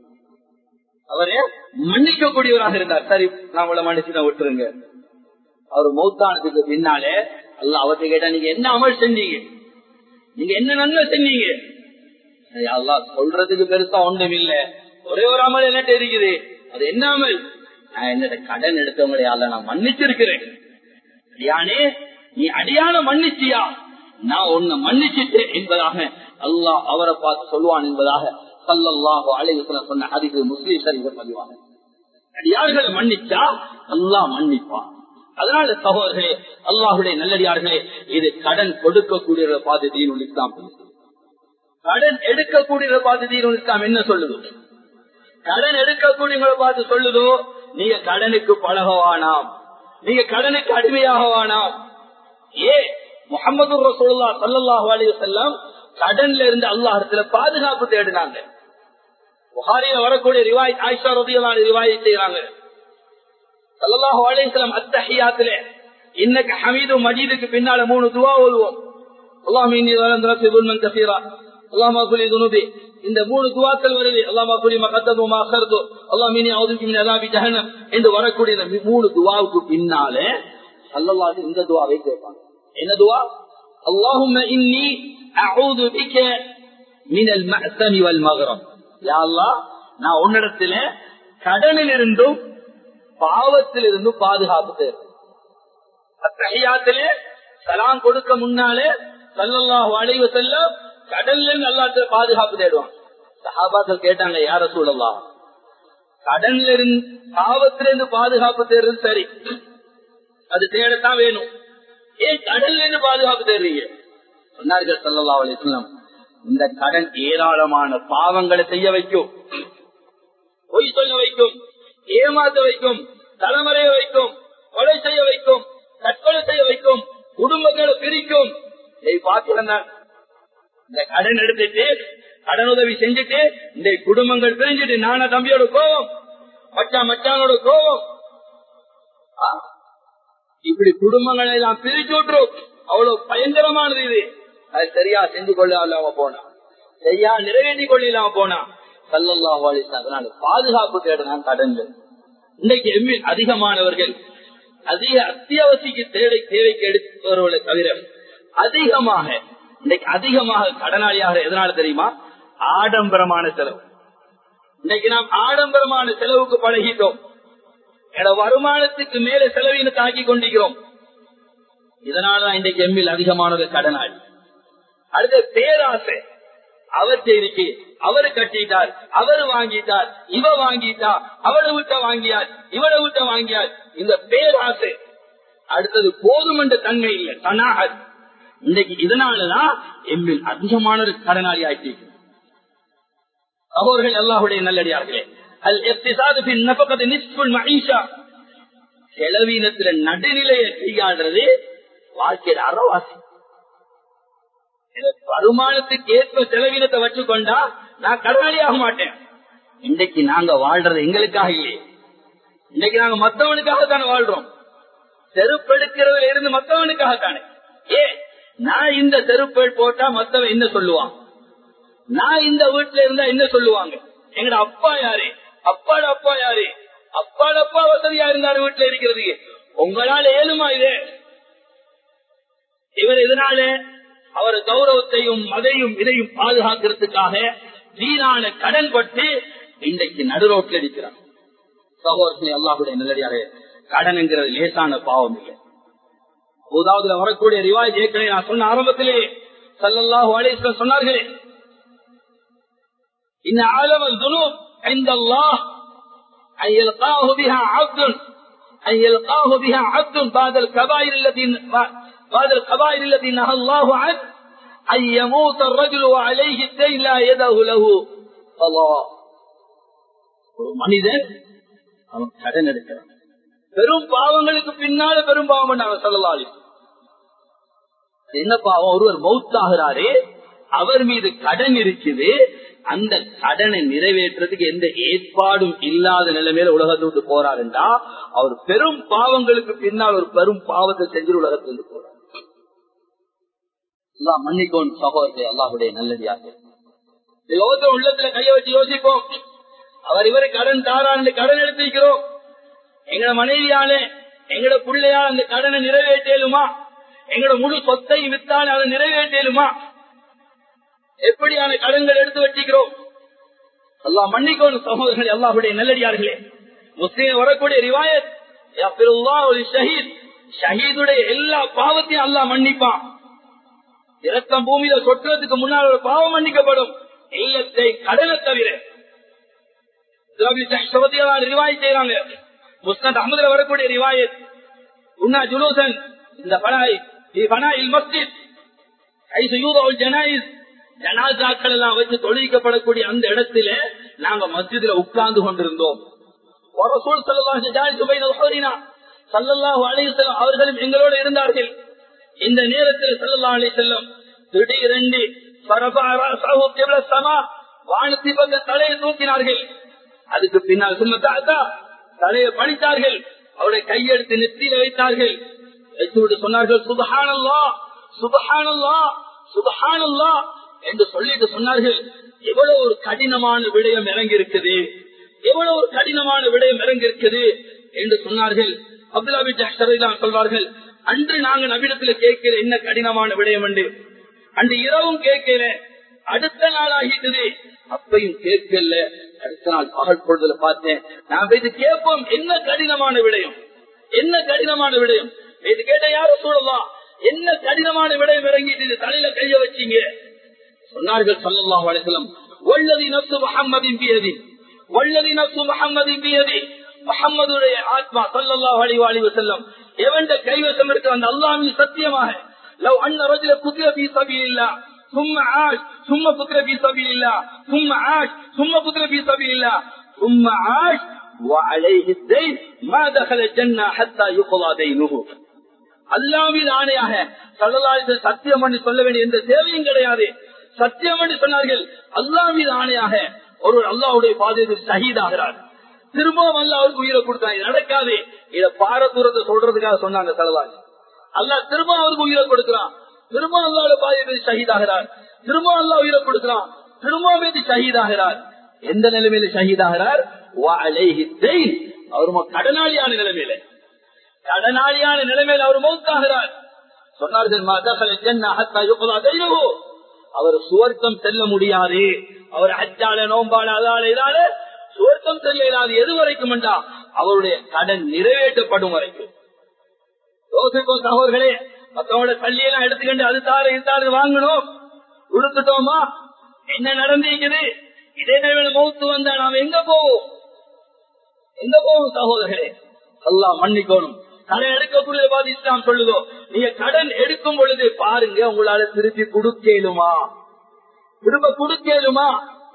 அவரே மன்னிக்க கூடியவராக இருந்தார் சரி நான் உங்களை மன்னிச்சு நான் விட்டுருங்க அவர் மௌத்தானத்துக்கு பின்னாலே அல்ல அவர்கிட்ட கேட்டா நீங்க என்ன அமல் செஞ்சீங்க நீங்க என்ன நன்மை செஞ்சீங்க சரி, அல்லாஹ் சொல்றதுக்கு பெருசா ஒன்றும் இல்ல ஒரே ஒரு அமல் என்னட்ட இருக்குது அது என்ன அமல் நான் என்னோட கடன் எடுத்தவங்களை அல்ல நான் மன்னிச்சிருக்கிறேன் அடியானே நீ அடியான மன்னிச்சியா நான் உன்னை மன்னிச்சிட்டேன் என்பதாக அல்லாஹ் அவரை பார்த்து சொல்லுவான் என்பதாக சல்லல்லாஹு அலைஹி வஸல்லம் சொன்ன ஹதீஸ் முஸ்லிம் ஷரீஃப்ல பதிவாங்க அடியார்களை மன்னிச்சா அல்லாஹ் மன்னிப்பான் அதனால சகோதரர்களே அல்லாஹுடைய நல்லடியார்களே இது கடன் கொடுக்கக்கூடிய பார்த்து தீனுல் இஸ்லாம் பேசுது. கடன் எடுக்கக்கூடிய பார்த்து தீனுல் இஸ்லாம் என்ன சொல்லுது கடன் எடுக்கக்கூடியவங்களை பார்த்து சொல்லுதோ நீங்க கடனுக்கு பழகவானாம் நீங்க கடனுக்கு அடிமையாகவானாம் ஏ முகமது ரசூல்லா சல்லாஹூ அலி வசல்லாம் கடன்ல இருந்து அல்லாஹத்துல பாதுகாப்பு தேடினாங்க புகாரில வரக்கூடிய ரிவாய் ஆயிஷா ரதியலான ரிவாயை செய்யறாங்க சல்லாஹூ அலிஸ்லாம் அத்தஹியாத்துல இன்னைக்கு ஹமீது மஜீதுக்கு பின்னால மூணு துவா ஓதுவோம் அல்லாஹ் மீனி வளர்ந்து குல்மன் கசீரா அல்லாஹ் குலி துணுபி இந்த மூணு துவாக்கள் வருது அல்லாஹ் குலி மகத்தது மாசர்தோ அல்லாஹ் மீனி அவதுக்கு மீன் அல்லாபி ஜஹனம் என்று வரக்கூடிய இந்த மூணு துவாவுக்கு பின்னாலே அல்லாஹ் இந்த துவாவை கேட்பாங்க என்ன துவா اللهم إني أعوذ بك மினல் மஹ்சமி வல் மகரம் யா அல்லாஹ் நான் உன்னிடத்துல கடனில் இருந்தும் பாவத்தில் இருந்தும் பாதுகாப்பு தேவை அத்தகையாத்திலே சலாம் கொடுக்க முன்னாலே சல்லல்லாஹு அலைஹி வஸல்லம் கடல்ல இருந்து அல்லாஹ்ட்ட பாதுகாப்பு தேடுவான் சஹாபாக்கள் கேட்டாங்க யார சூழலாம் கடன்ல இருந்து பாவத்திலிருந்து பாதுகாப்பு தேடுறது சரி அது தேடத்தான் வேணும் ஏன் கடல்ல இருந்து பாதுகாப்பு தேடுறீங்க சொன்னார்கள் சல்லல்லாஹு அலைஹி வஸல்லம் இந்த கடன் ஏராளமான பாவங்களை செய்ய வைக்கும் பொய் சொல்ல வைக்கும் ஏமாத்த வைக்கும் தலைமுறைய வைக்கும் கொலை செய்ய வைக்கும் தற்கொலை செய்ய வைக்கும் குடும்பங்களை பிரிக்கும் இதை பார்க்கிறேன் நான். இந்த கடன் எடுத்துட்டு கடன் உதவி செஞ்சுட்டு இந்த குடும்பங்கள் பிரிஞ்சுட்டு நானா தம்பியோட கோபம் மச்சான் மச்சானோட கோபம் ஆ, இப்படி குடும்பங்களை எல்லாம் பிரிச்சு விட்டுரும் அவ்வளவு பயங்கரமானது இது அது சரியா செஞ்சு கொள்ளாம போனா சரியா நிறைவேற்றி கொள்ளாம போனா சல்லல்லாஹு அலைஹி வஸல்லம் அதனால பாதுகாப்பு தேடினான் கடன்கள் இன்னைக்கு எம்மில் அதிகமானவர்கள் அதிக அத்தியாவசிய தேவை தேவைக்கு எடுப்பவர்களை தவிர அதிகமாக இன்னைக்கு அதிகமாக கடனாளியாக எதனால தெரியுமா ஆடம்பரமான செலவு இன்னைக்கு நாம் ஆடம்பரமான செலவுக்கு பழகிட்டோம் என வருமானத்துக்கு மேல செலவின தாக்கி கொண்டிருக்கிறோம் இதனாலதான் இன்றைக்கு எம்மில் அதிகமானது கடனாளி அடுத்த பேராசை அவர் செய்திக்கு அவரு கட்டிட்டார் அவர் வாங்கிட்டார் இவ வாங்கிட்டா அவளை விட்ட வாங்கியார் இவளை விட்ட வாங்கியார் இந்த பேராசை அடுத்தது போதும் என்ற தன்மை இல்லை தனாக இன்னைக்கு இதனாலதான் எம்மில் அதிகமானது கடனாளி ஆக்கி அவர்கள் அல்லாஹுடைய நல்லடியார்களே அல் எப்திசாது பின் நபகது நிஸ்புல் மகிஷா செலவீனத்துல நடுநிலையை கையாடுறது வாழ்க்கையில அறவாசி வருமானத்துக்கு ஏற்ப செலவீனத்தை வச்சுக்கொண்டா நான் கடனாளி ஆக மாட்டேன் இன்னைக்கு நாங்க வாழ்றது எங்களுக்காக இல்லையே இன்னைக்கு நாங்க மத்தவனுக்காக தானே வாழ்றோம் செருப்பெடுக்கிறதுல இருந்து மத்தவனுக்காக தானே ஏ நான் இந்த செருப்பு போட்டா மத்தவன் என்ன சொல்லுவான் நான் இந்த வீட்டுல இருந்தா என்ன சொல்லுவாங்க எங்கட அப்பா யாரு அப்பாட அப்பா யாரு அப்பாட அப்பா வசதியா இருந்தாரு வீட்டுல இருக்கிறது உங்களால ஏழுமா இது இவர் இதனால அவர் கௌரவத்தையும் மதையும் இதையும் பாதுகாக்கிறதுக்காக வீணான கடன் பட்டு இன்றைக்கு நடுரோட்டில் இருக்கிறார் சகோதரத்தை அல்லாஹுடைய நல்லடியாக கடன் என்கிறது லேசான பாவம் இல்லை அதாவது வரக்கூடிய ரிவாய் ஏற்கனவே நான் சொன்ன ஆரம்பத்திலே சல்லல்லாஹு அலைஹி சொன்னார்களே إن عالم الذنوب عند الله أن يلقاه بها عبد أن يلقاه بها عبد بعد الكبائر التي بعد الكبائر التي نهى الله عنه أن يموت الرجل وعليه الدين لا يده له الله ஒரு மனிதன் அவன் கடன் எடுக்கிறான் பெரும் பாவங்களுக்கு பின்னால பெரும் பாவம் பண்ணாங்க சொல்லலாளி என்ன பாவம் ஒருவர் மௌத்தாகிறாரே அவர் மீது கடன் இருக்குது அந்த கடனை நிறைவேற்றுறதுக்கு எந்த ஏற்பாடும் இல்லாத நிலைமையில உலகத்தை விட்டு போறாருண்டா அவர் பெரும் பாவங்களுக்கு பின்னால் ஒரு பெரும் பாவத்தை செஞ்சு உலகத்திலிருந்து போறார் எல்லாம் மன்னிக்கோன் சகோதரத்தை அல்லாஹுடைய நல்லதியாக லோகத்தை உள்ளத்துல கைய வச்சு யோசிப்போம் அவர் இவரை கடன் தாரான்னு கடன் எடுத்திருக்கிறோம் எங்கட மனைவியால எங்கட பிள்ளையால் அந்த கடனை நிறைவேற்றலுமா எங்கட முழு சொத்தை வித்தால் அதை நிறைவேற்றலுமா எப்படியான கடன்கள் எடுத்து வச்சுக்கிறோம் அல்லாஹ் மன்னிக்கோணும் சகோதரர்கள் அல்லாஹுடைய நல்லடியார்களே முஸ்லீம் வரக்கூடிய ரிவாயத் ஷஹீத் ஷஹீதுடைய எல்லா பாவத்தையும் அல்லாஹ் மன்னிப்பான் இரத்தம் பூமியில சொட்டுறதுக்கு முன்னால் ஒரு பாவம் மன்னிக்கப்படும் இல்லத்தை கடனை தவிர ரிவாய் செய்யறாங்க முஸ்னத் அகமதுல வரக்கூடிய ரிவாயத் உன்னா ஜுலூசன் இந்த பனாய் பனாயில் மஸ்ஜித் ஐசு யூதோல் ஜனாயிஸ் ஜனாசாக்கள் எல்லாம் வச்சு தொழிலிக்கப்படக்கூடிய அந்த இடத்துல நாங்க மஸ்ஜிதுல உட்கார்ந்து கொண்டிருந்தோம் அவர்களும் எங்களோட இருந்தார்கள் இந்த நேரத்தில் சல்லா அலி செல்லம் திடீரென்று வானத்தி பக்க தலையை தூக்கினார்கள் அதுக்கு பின்னால் சுமத்தா தலையை பணித்தார்கள் அவருடைய கையெடுத்து நெத்தியில வைத்தார்கள் வைத்துவிட்டு சொன்னார்கள் சுபஹானல்லா சுபஹானல்லா சுபஹானல்லா என்று சொல்லிட்டு சொன்னார்கள் எவ்வளவு ஒரு கடினமான விடயம் இறங்கி இருக்குது எவ்வளவு ஒரு கடினமான விடயம் இறங்கி இருக்குது என்று சொன்னார்கள் அப்துல்லாபி ஜாக்சரெல்லாம் சொல்வார்கள் அன்று நாங்க நபிடத்துல கேட்கிற என்ன கடினமான விடயம் என்று அன்று இரவும் கேட்கிற அடுத்த நாள் ஆகிட்டது அப்பையும் கேட்கல அடுத்த நாள் பகல் பொழுதுல பார்த்தேன் நான் போய் கேட்போம் என்ன கடினமான விடயம் என்ன கடினமான விடயம் இது கேட்ட யாரும் சூழலாம் என்ன கடினமான விடயம் இறங்கிட்டு தலையில கைய வச்சீங்க சொன்னார்கள் சல்லல்லாஹு அலைஹி வஸல்லம் வல்லதி நஃப்சு முஹம்மதின் பியதி வல்லதி நஃப்சு முஹம்மதின் பியதி முஹம்மதுடைய ஆத்மா சல்லல்லாஹு அலைஹி வஸல்லம் எவண்ட கைவசம் இருக்க அந்த அல்லாஹ்வின் சத்தியமாக லவ் அன்ன ரஜுல குத்திர ஃபீ சபீலில்லாஹ் ثم عاش ثم قتل في سبيل الله ثم عاش ثم قتل في سبيل الله ثم عاش وعليه الدين ما دخل الجنة حتى يقضى دينه அல்லாவின் ஆணையாக சல்லலாயத்தில் சத்தியம் பண்ணி சொல்ல வேண்டிய எந்த தேவையும் கிடையாது சத்தியம் பண்ணி சொன்னார்கள் அல்லாவின் ஆணையாக ஒரு அல்லாவுடைய பாதையில் ஷஹீதாகிறார் திரும்பவும் அல்ல அவருக்கு உயிரை கொடுத்தாங்க இது நடக்காது இத பாரதூரத்தை சொல்றதுக்காக சொன்னாங்க சல்லலாஜ் அல்லா திரும்ப அவருக்கு உயிரை கொடுக்கிறான் திரும்ப அல்லாவோட பாதையில் ஷஹீதாகிறார் திரும்ப அல்லா உயிரை கொடுக்கிறான் திரும்ப மீது ஷஹீதாகிறார் எந்த நிலைமையில ஷஹீதாகிறார் அவர் கடனாளியான நிலைமையில கடனாளியான நிலைமையில் அவர் மௌத்தாகிறார் சொன்னார்கள் அவர் சுவர்க்கம் செல்ல முடியாது அவர் அச்சால நோம்பால அதால இதால சுவர்க்கம் செல்ல இயலாது எது வரைக்கும் என்றா அவருடைய கடன் நிறைவேற்றப்படும் வரைக்கும் யோசிப்போம் சகோதர்களே மத்தவங்களோட பள்ளியெல்லாம் எடுத்துக்கிட்டு அது தாரு இது தாரு வாங்கணும் கொடுத்துட்டோமா என்ன நடந்திருக்குது இதே நிலைமையில மௌத்து வந்தா நாம எங்க போவோம் எங்க போவோம் சகோதரர்களே எல்லாம் மன்னிக்கணும் கடன் எடுக்கக்கூடிய பாதி இஸ்லாம் சொல்லுதோ நீங்க கடன் எடுக்கும் பொழுது பாருங்க உங்களால திருப்பி கொடுக்கலுமா திரும்ப கொடுக்கலுமா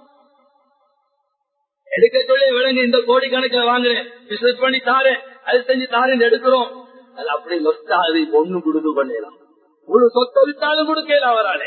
எடுக்க சொல்லி விலங்கு இந்த கோடிக்கணக்கில் வாங்குறேன் பிசினஸ் பண்ணி தாரேன் அது செஞ்சு தாரேன் எடுக்கிறோம் அது அப்படி நொஸ்டாது ஒண்ணு கொடுத்து பண்ணலாம் முழு சொத்தை விட்டாலும் கொடுக்கலாம் அவராலே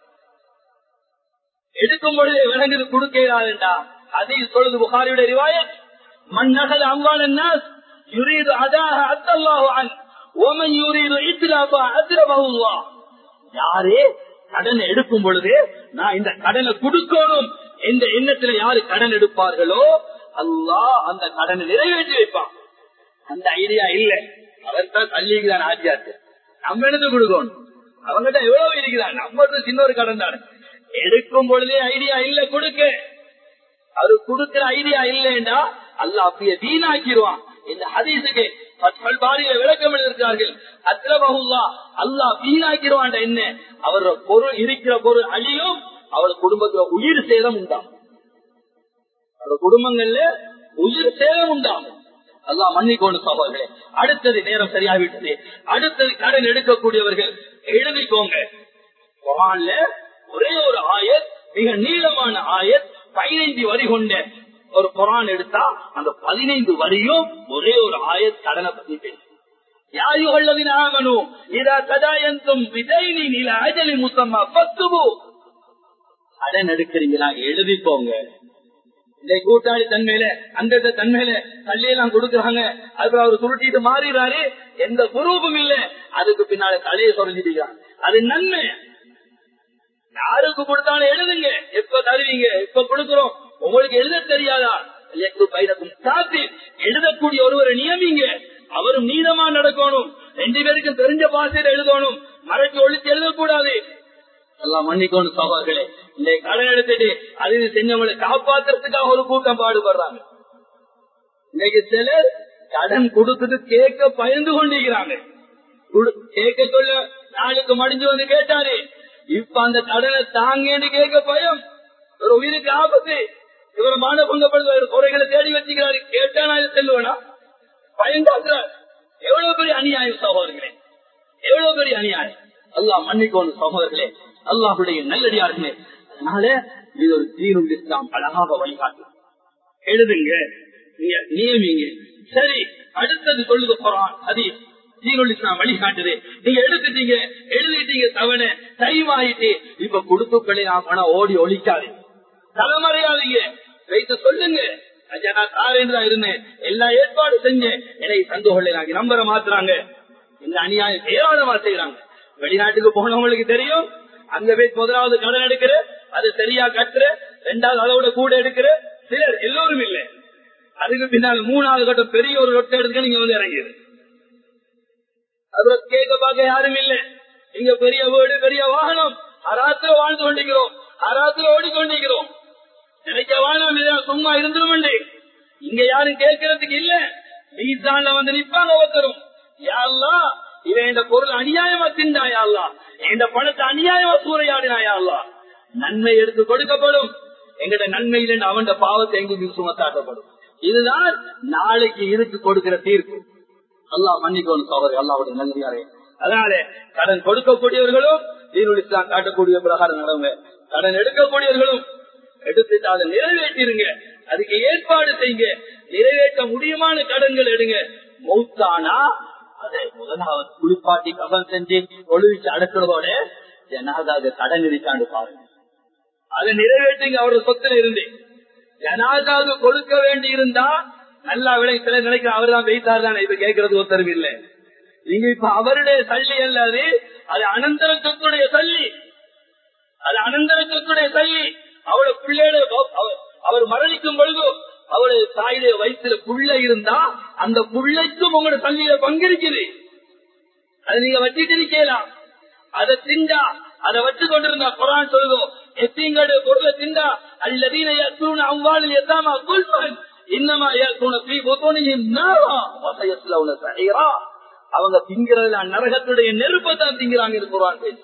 எடுக்கும் பொழுது விலங்கு கொடுக்கலாதுண்டா அதையும் சொல்லுது புகாரியுடைய ரிவாயத் மன்னகல் அம்பான் யுரீது அதாக அத்தல்லாஹு அன் ஓமன் யூரீது இத்திலாபா அத்திரபகுவா யாரே கடன் எடுக்கும் பொழுது நான் இந்த கடனை கொடுக்கணும் என்ற எண்ணத்துல யாரு கடன் எடுப்பார்களோ அல்லாஹ் அந்த கடனை நிறைவேற்றி வைப்பான் அந்த ஐடியா இல்ல அவர் தான் தள்ளிக்கிறான் ஆச்சியாச்சு நம்ம எடுத்து கொடுக்கணும் அவங்ககிட்ட எவ்வளவு இருக்கிறான் நம்ம சின்ன ஒரு கடன் தானே எடுக்கும் பொழுதே ஐடியா இல்ல கொடுக்க அது கொடுக்கிற ஐடியா இல்லைன்னா அல்ல அப்படியே வீணாக்கிடுவான் இந்த ஹதீசுக்கு பாரியில விளக்கம் எழுதியிருக்கிறார்கள் அத்ரபகுல்லா அல்லா வீணாக்கிடுவான் என்ன அவர் பொருள் இருக்கிற பொருள் அழியும் அவர் குடும்பத்துல உயிர் சேதம் உண்டாகும் அவர் குடும்பங்கள்ல உயிர் சேதம் உண்டாகும் அல்லா மன்னிக்கோடு சகோதரர்களே அடுத்தது நேரம் சரியாகிவிட்டது அடுத்தது கடன் எடுக்கக்கூடியவர்கள் எழுதிக்கோங்க குரான்ல ஒரே ஒரு ஆயத் மிக நீளமான ஆயத் பதினைந்து வரி கொண்ட ஒரு குரான் எடுத்தா அந்த பதினைந்து வரியும் ஒரே ஒரு ஆயத் கடனை பத்தி பேசும் கடன் எடுக்கிறீங்களா எழுதிப்போங்க இந்த கூட்டாளி தன்மையில அந்த தன்மையில தள்ளியெல்லாம் கொடுக்குறாங்க அதுக்கு அவர் சுருட்டிட்டு மாறிடுறாரு எந்த குரூபும் இல்ல அதுக்கு பின்னால தலையை சொல்லிட்டு அது நன்மை யாருக்கு கொடுத்தாலும் எழுதுங்க எப்ப தருவீங்க எப்ப கொடுக்கிறோம் உங்களுக்கு எழுத தெரியாதா எழுதக்கூடிய ஒருவரை நியமிங்க அவரும் நீதமா நடக்கணும் ரெண்டு பேருக்கும் தெரிஞ்ச பாசையில் எழுதணும் மறைச்சு ஒழிச்சு எழுதக்கூடாது எல்லாம் மன்னிக்கணும் சகோதரர்களே இந்த கடன் எடுத்துட்டு அது செஞ்சவங்களை காப்பாத்துறதுக்காக ஒரு கூட்டம் பாடுபடுறாங்க இன்னைக்கு சிலர் கடன் கொடுத்துட்டு கேட்க பயந்து கொண்டிருக்கிறாங்க கேட்க சொல்ல நாளுக்கு மடிஞ்சு வந்து கேட்டாரு இப்ப அந்த கடனை தாங்கன்னு கேட்க பயம் ஒரு உயிருக்கு ஆபத்து இவர் மானபங்கப்படுத்த குறைகளை தேடி வச்சுக்கிறாரு கேட்டா நான் செல்லுவேனா பயம் காக்குறார் எவ்வளவு பெரிய அநியாயம் சகோதரர்களே எவ்வளவு பெரிய அநியாயம் அல்லாஹ் மன்னிக்கோணும் சகோதரர்களே அல்லாஹுடைய நல்லடியார்களே அதனால இது ஒரு தீனுல் இஸ்லாம் அழகாக வழிகாட்டும் எழுதுங்க நீங்க நியமிங்க சரி அடுத்தது சொல்லுது போறான் ஹதீஸ் தீனுல் இஸ்லாம் வழிகாட்டுது நீங்க எடுத்துட்டீங்க எழுதிட்டீங்க தவணை டைம் ஆயிட்டு இப்ப கொடுத்துக்களே நான் பணம் ஓடி ஒழிக்காது தலைமறையாதீங்க வைத்து சொல்லுங்க ஐயா, நான் தாரேன் தான் இருந்தேன் எல்லா ஏற்பாடு செஞ்சேன் என்னை தந்து கொள்ளலாம் நம்பரை மாத்துறாங்க இந்த அநியாயம் ஏராளமா செய்யறாங்க வெளிநாட்டுக்கு போனவங்களுக்கு தெரியும் அங்க போய் முதலாவது கடன் எடுக்கிற அது சரியா கட்டுற ரெண்டாவது அதோட கூட எடுக்கிற சிலர் எல்லோரும் இல்லை அதுக்கு பின்னால் மூணாவது கட்டம் பெரிய ஒரு ரொட்டை எடுக்க நீங்க வந்து இறங்கிடு அதுல கேட்க பார்க்க யாரும் இல்லை இங்க பெரிய வீடு பெரிய வாகனம் அராத்திர வாழ்ந்து கொண்டிருக்கிறோம் ஹராத்துல ஓடிக்கொண்டிருக்கிறோம் நினைக்கவா நாம் இதெல்லாம் சும்மா இருந்துடும் இங்க யாரும் கேட்கறதுக்கு இல்ல மீசான்ல வந்து நிப்பாங்க ஒருத்தரும் யாருலா இவன் இந்த பொருள் அநியாயமா திண்டாயாள்லா இந்த பணத்தை அநியாயமா சூறையாடினாயாள்லா நன்மை எடுத்து கொடுக்கப்படும் எங்கட நன்மையில அவன் பாவத்தை எங்களுக்கு சுமத்தாக்கப்படும் இதுதான் நாளைக்கு இதுக்கு கொடுக்கிற தீர்ப்பு அல்லாஹ் மன்னிக்கணும் சோதரி அல்லாவுடைய நன்றியாரே அதனால கடன் கொடுக்கக்கூடியவர்களும் தீனுல் இஸ்லாம் காட்டக்கூடிய பிரகாரம் நடவுங்க கடன் எடுக்கக்கூடியவர்களும் எடுத்துட்டு அதை நிறைவேற்றிருங்க அதுக்கு ஏற்பாடு செய்யுங்க நிறைவேற்ற முடியுமான கடன்கள் எடுங்க மௌத்தானா அதை முதலாவது குளிப்பாட்டி கபல் செஞ்சு ஒழுவிச்சு அடக்கிறதோட ஜனாதாக கடன் இருக்காண்டு பாருங்க அதை நிறைவேற்றுங்க அவரோட சொத்துல இருந்து ஜனாதாக கொடுக்க வேண்டி இருந்தா நல்லா விலை சில நினைக்கிற அவர் தான் வைத்தார் தானே இப்ப கேட்கறது ஒருத்தரவு இல்லை நீங்க இப்ப அவருடைய சல்லி அல்லாது அது அனந்தர சொத்துடைய சல்லி அது அனந்தர சொத்துடைய சல்லி அவளை பிள்ளையோட அவர் மரணிக்கும் பொழுது அவருடைய தாயுடைய வயிற்றுல புள்ள இருந்தா அந்த புள்ளைக்கும் உங்களோட சல்லியில பங்கிருக்குது அது நீங்க வச்சுட்டு நிக்கலாம் அதை திண்டா அதை வச்சு கொண்டிருந்தா குரான் சொல்லுவோம் எத்தீங்களுடைய பொருளை திண்டா அல்லதீன அவ்வாளில் எத்தாமா குல்மன் இன்னமா அவங்க திங்கிறதுல நரகத்துடைய நெருப்பை தான் திங்கிறாங்க குரான் பேசி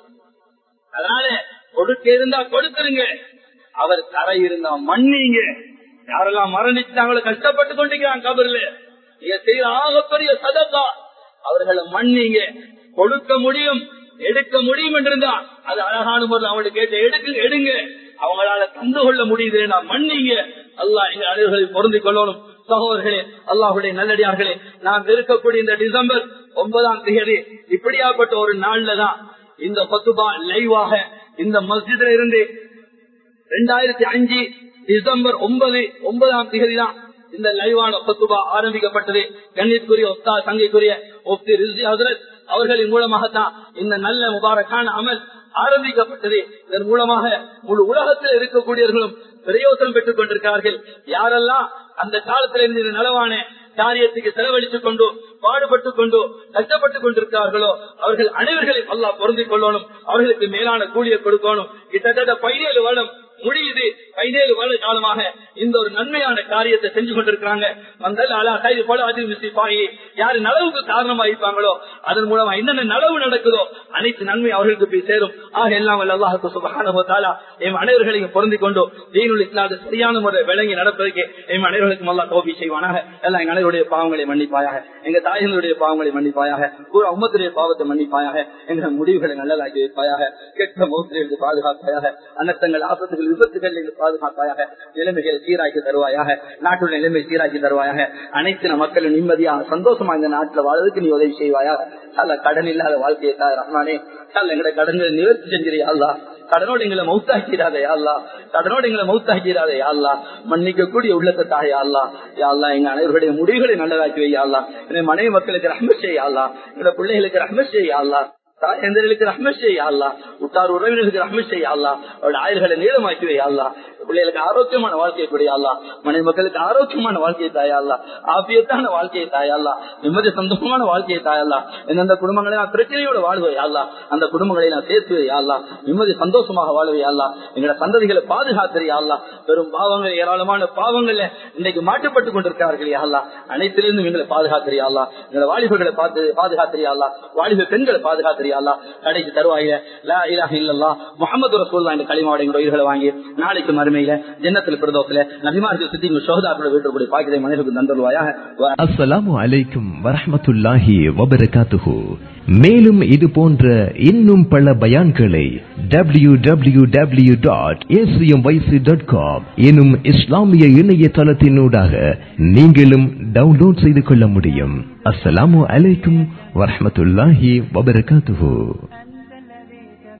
அதனால கொடுக்க இருந்தா கொடுத்துருங்க அவர் கரை இருந்தா மன்னிங்க யாரெல்லாம் மரணிச்சாங்களோ கஷ்டப்பட்டு கொண்டிருக்கிறாங்க கபர்ல நீங்க செய்யற ஆகப்பெரிய சதக்கா அவர்களை மன்னிங்க கொடுக்க முடியும் எடுக்க முடியும் என்றிருந்தா அது அழகான முறையில் அவங்களுக்கு கேட்டு எடுக்க எடுங்க அவங்களால தந்து கொள்ள முடியுது நான் மன்னிங்க அல்லா எங்க அனைவர்களை பொருந்தி கொள்ளணும் சகோதரர்களே அல்லாஹுடைய நல்லடியார்களே நாம் இருக்கக்கூடிய இந்த டிசம்பர் ஒன்பதாம் தேதி இப்படியாப்பட்ட ஒரு நாள்ல தான் இந்த பத்துபா லைவாக இந்த மஸ்ஜித்ல இருந்து ரெண்டாயிரத்தி அஞ்சு டிசம்பர் ஒன்பது ஒன்பதாம் தேதி தான் இந்த லைவான பத்துபா ஆரம்பிக்கப்பட்டது கண்ணிற்குரிய ஒத்தா தங்கைக்குரிய ஒப்தி ரிசி ஹசரத் அவர்களின் மூலமாகத்தான் இந்த நல்ல முபாரக்கான அமல் ஆரம்பிக்கப்பட்டது இதன் மூலமாக முழு உலகத்தில் இருக்கக்கூடியவர்களும் பிரயோசனம் பெற்றுக் கொண்டிருக்கிறார்கள் யாரெல்லாம் அந்த காலத்தில் இருந்து நலவான காரியத்துக்கு செலவழித்துக் கொண்டு பாடுபட்டுக் கொண்டு கஷ்டப்பட்டுக் கொண்டிருக்கிறார்களோ அவர்கள் அனைவர்களையும் அல்லா பொருந்திக் கொள்ளணும் அவர்களுக்கு மேலான கூலியை கொடுக்கணும் கிட்டத்தட்ட பதினேழு வருடம் முடியுது பதினேழு வருட காலமாக இந்த ஒரு நன்மையான காரியத்தை செஞ்சு கொண்டிருக்கிறாங்க வந்தால் அலா கைது போல அதிர்பாயி யாரு நலவுக்கு காரணமா இருப்பாங்களோ அதன் மூலமா என்னென்ன நலவு நடக்குதோ அனைத்து நன்மை அவர்களுக்கு போய் சேரும் ஆக எல்லாம் அல்லாஹுக்கு சுபகானா எம் அனைவர்களையும் பொருந்தி கொண்டு தீனுள் இஸ்லாத சரியான முறை விளங்கி நடப்பதற்கு எம் அனைவர்களுக்கும் அல்லா கோபி செய்வானாக எல்லாம் எங்க அனைவருடைய பாவங்களை மன்னிப்பாயாக எங்க தாய்களுடைய பாவங்களை மன்னிப்பாயாக பூரா உம்மத்துடைய பாவத்தை மன்னிப்பாயாக எங்க முடிவுகளை நல்லதாக்கி வைப்பாயாக கெட்ட மோசடிகளுக்கு பாதுகாப்பாயாக அனர்த்தங்கள் ஆபத்துகள் விபத்துகள் பாதுகாப்பாயாக நிலைமைகளை சீராக்கி தருவாயாக நாட்டுடைய நிலைமை சீராக்கி தருவாயாக அனைத்து மக்களும் நிம்மதியாக சந்தோஷமா இந்த நாட்டில் வாழ்வதற்கு நீ உதவி செய்வாயாக அல்ல கடன் இல்லாத வாழ்க்கையை தான் ரஹ்மானே அல்ல எங்கட கடன்களை நிவர்த்தி செஞ்சிரியா அல்லா கடனோடு எங்களை மௌத்தாக்கிறாதே அல்லா கடனோடு எங்களை மௌத்தாக்கிறாதே அல்லா மன்னிக்க கூடிய உள்ளத்தை தாயா அல்லா யாழ்லா எங்க அனைவருடைய முடிவுகளை நல்லதாக்கி வையா அல்லா என் மனைவி மக்களுக்கு ரஹ்ம செய்யா அல்லா எங்க பிள்ளைகளுக்கு ரஹ்ம செய்யா அல்லா தாயந்தர்களுக்கு ரஹ்ம செய்யா அல்லா உட்டார் உறவினர்களுக்கு ரஹ்ம செய்யா அல்லா அவருடைய ஆயுள்களை நீளமாக்கி வையா அல்லா பிள்ளைகளுக்கு ஆரோக்கியமான வாழ்க்கையை கூடிய அல்லா மனைவி மக்களுக்கு ஆரோக்கியமான வாழ்க்கையை தாயா அல்லா ஆபியத்தான வாழ்க்கையை தாயா அல்லா நிம்மதி சந்தோஷமான வாழ்க்கையை தாயல்லா எந்தெந்த குடும்பங்களை நான் பிரச்சனையோட வாழ்வை அல்லா அந்த குடும்பங்களை நான் சேர்த்து அல்லா நிம்மதி சந்தோஷமாக வாழ்வை அல்லா எங்களோட சந்ததிகளை பாதுகாத்திரியா அல்லா பெரும் பாவங்கள் ஏராளமான பாவங்கள்ல இன்னைக்கு மாட்டுப்பட்டு கொண்டிருக்கிறார்கள் அல்லா அனைத்திலிருந்தும் எங்களை பாதுகாத்திரியா அல்லா எங்களை வாலிபர்களை பார்த்து பாதுகாத்திரியா அல்லா வாலிப பெண்களை பாதுகாத்திரியா அல்லா கடைக்கு தருவாயில லா இலாஹ இல்லல்லா முகமது ரசூல்லா என்ற களிமாவோட எங்க உயிர்களை வாங்கி நாளைக்கு மறுமையில ஜன்னத்தில் பிரதோசில நபிமார்கள் சுத்தி சோதா வீட்டு பாக்கியதை மனிதர்களுக்கு தந்துருவாயாக அஸ்ஸலாமு அலைக்கும் வரஹ்மத்துல்லாஹி வபரகாத்துஹு மேலும் இது போன்ற இன்னும் பல பயான்களை W W W dot dot com எனும் இஸ்லாமிய இணையதளத்தினூடாக நீங்களும் டவுன்லோட் செய்து கொள்ள முடியும் அஸ்ஸலாமு அலைக்கும் வரஹ்மத்துல்லாஹி வபரகாத்துஹு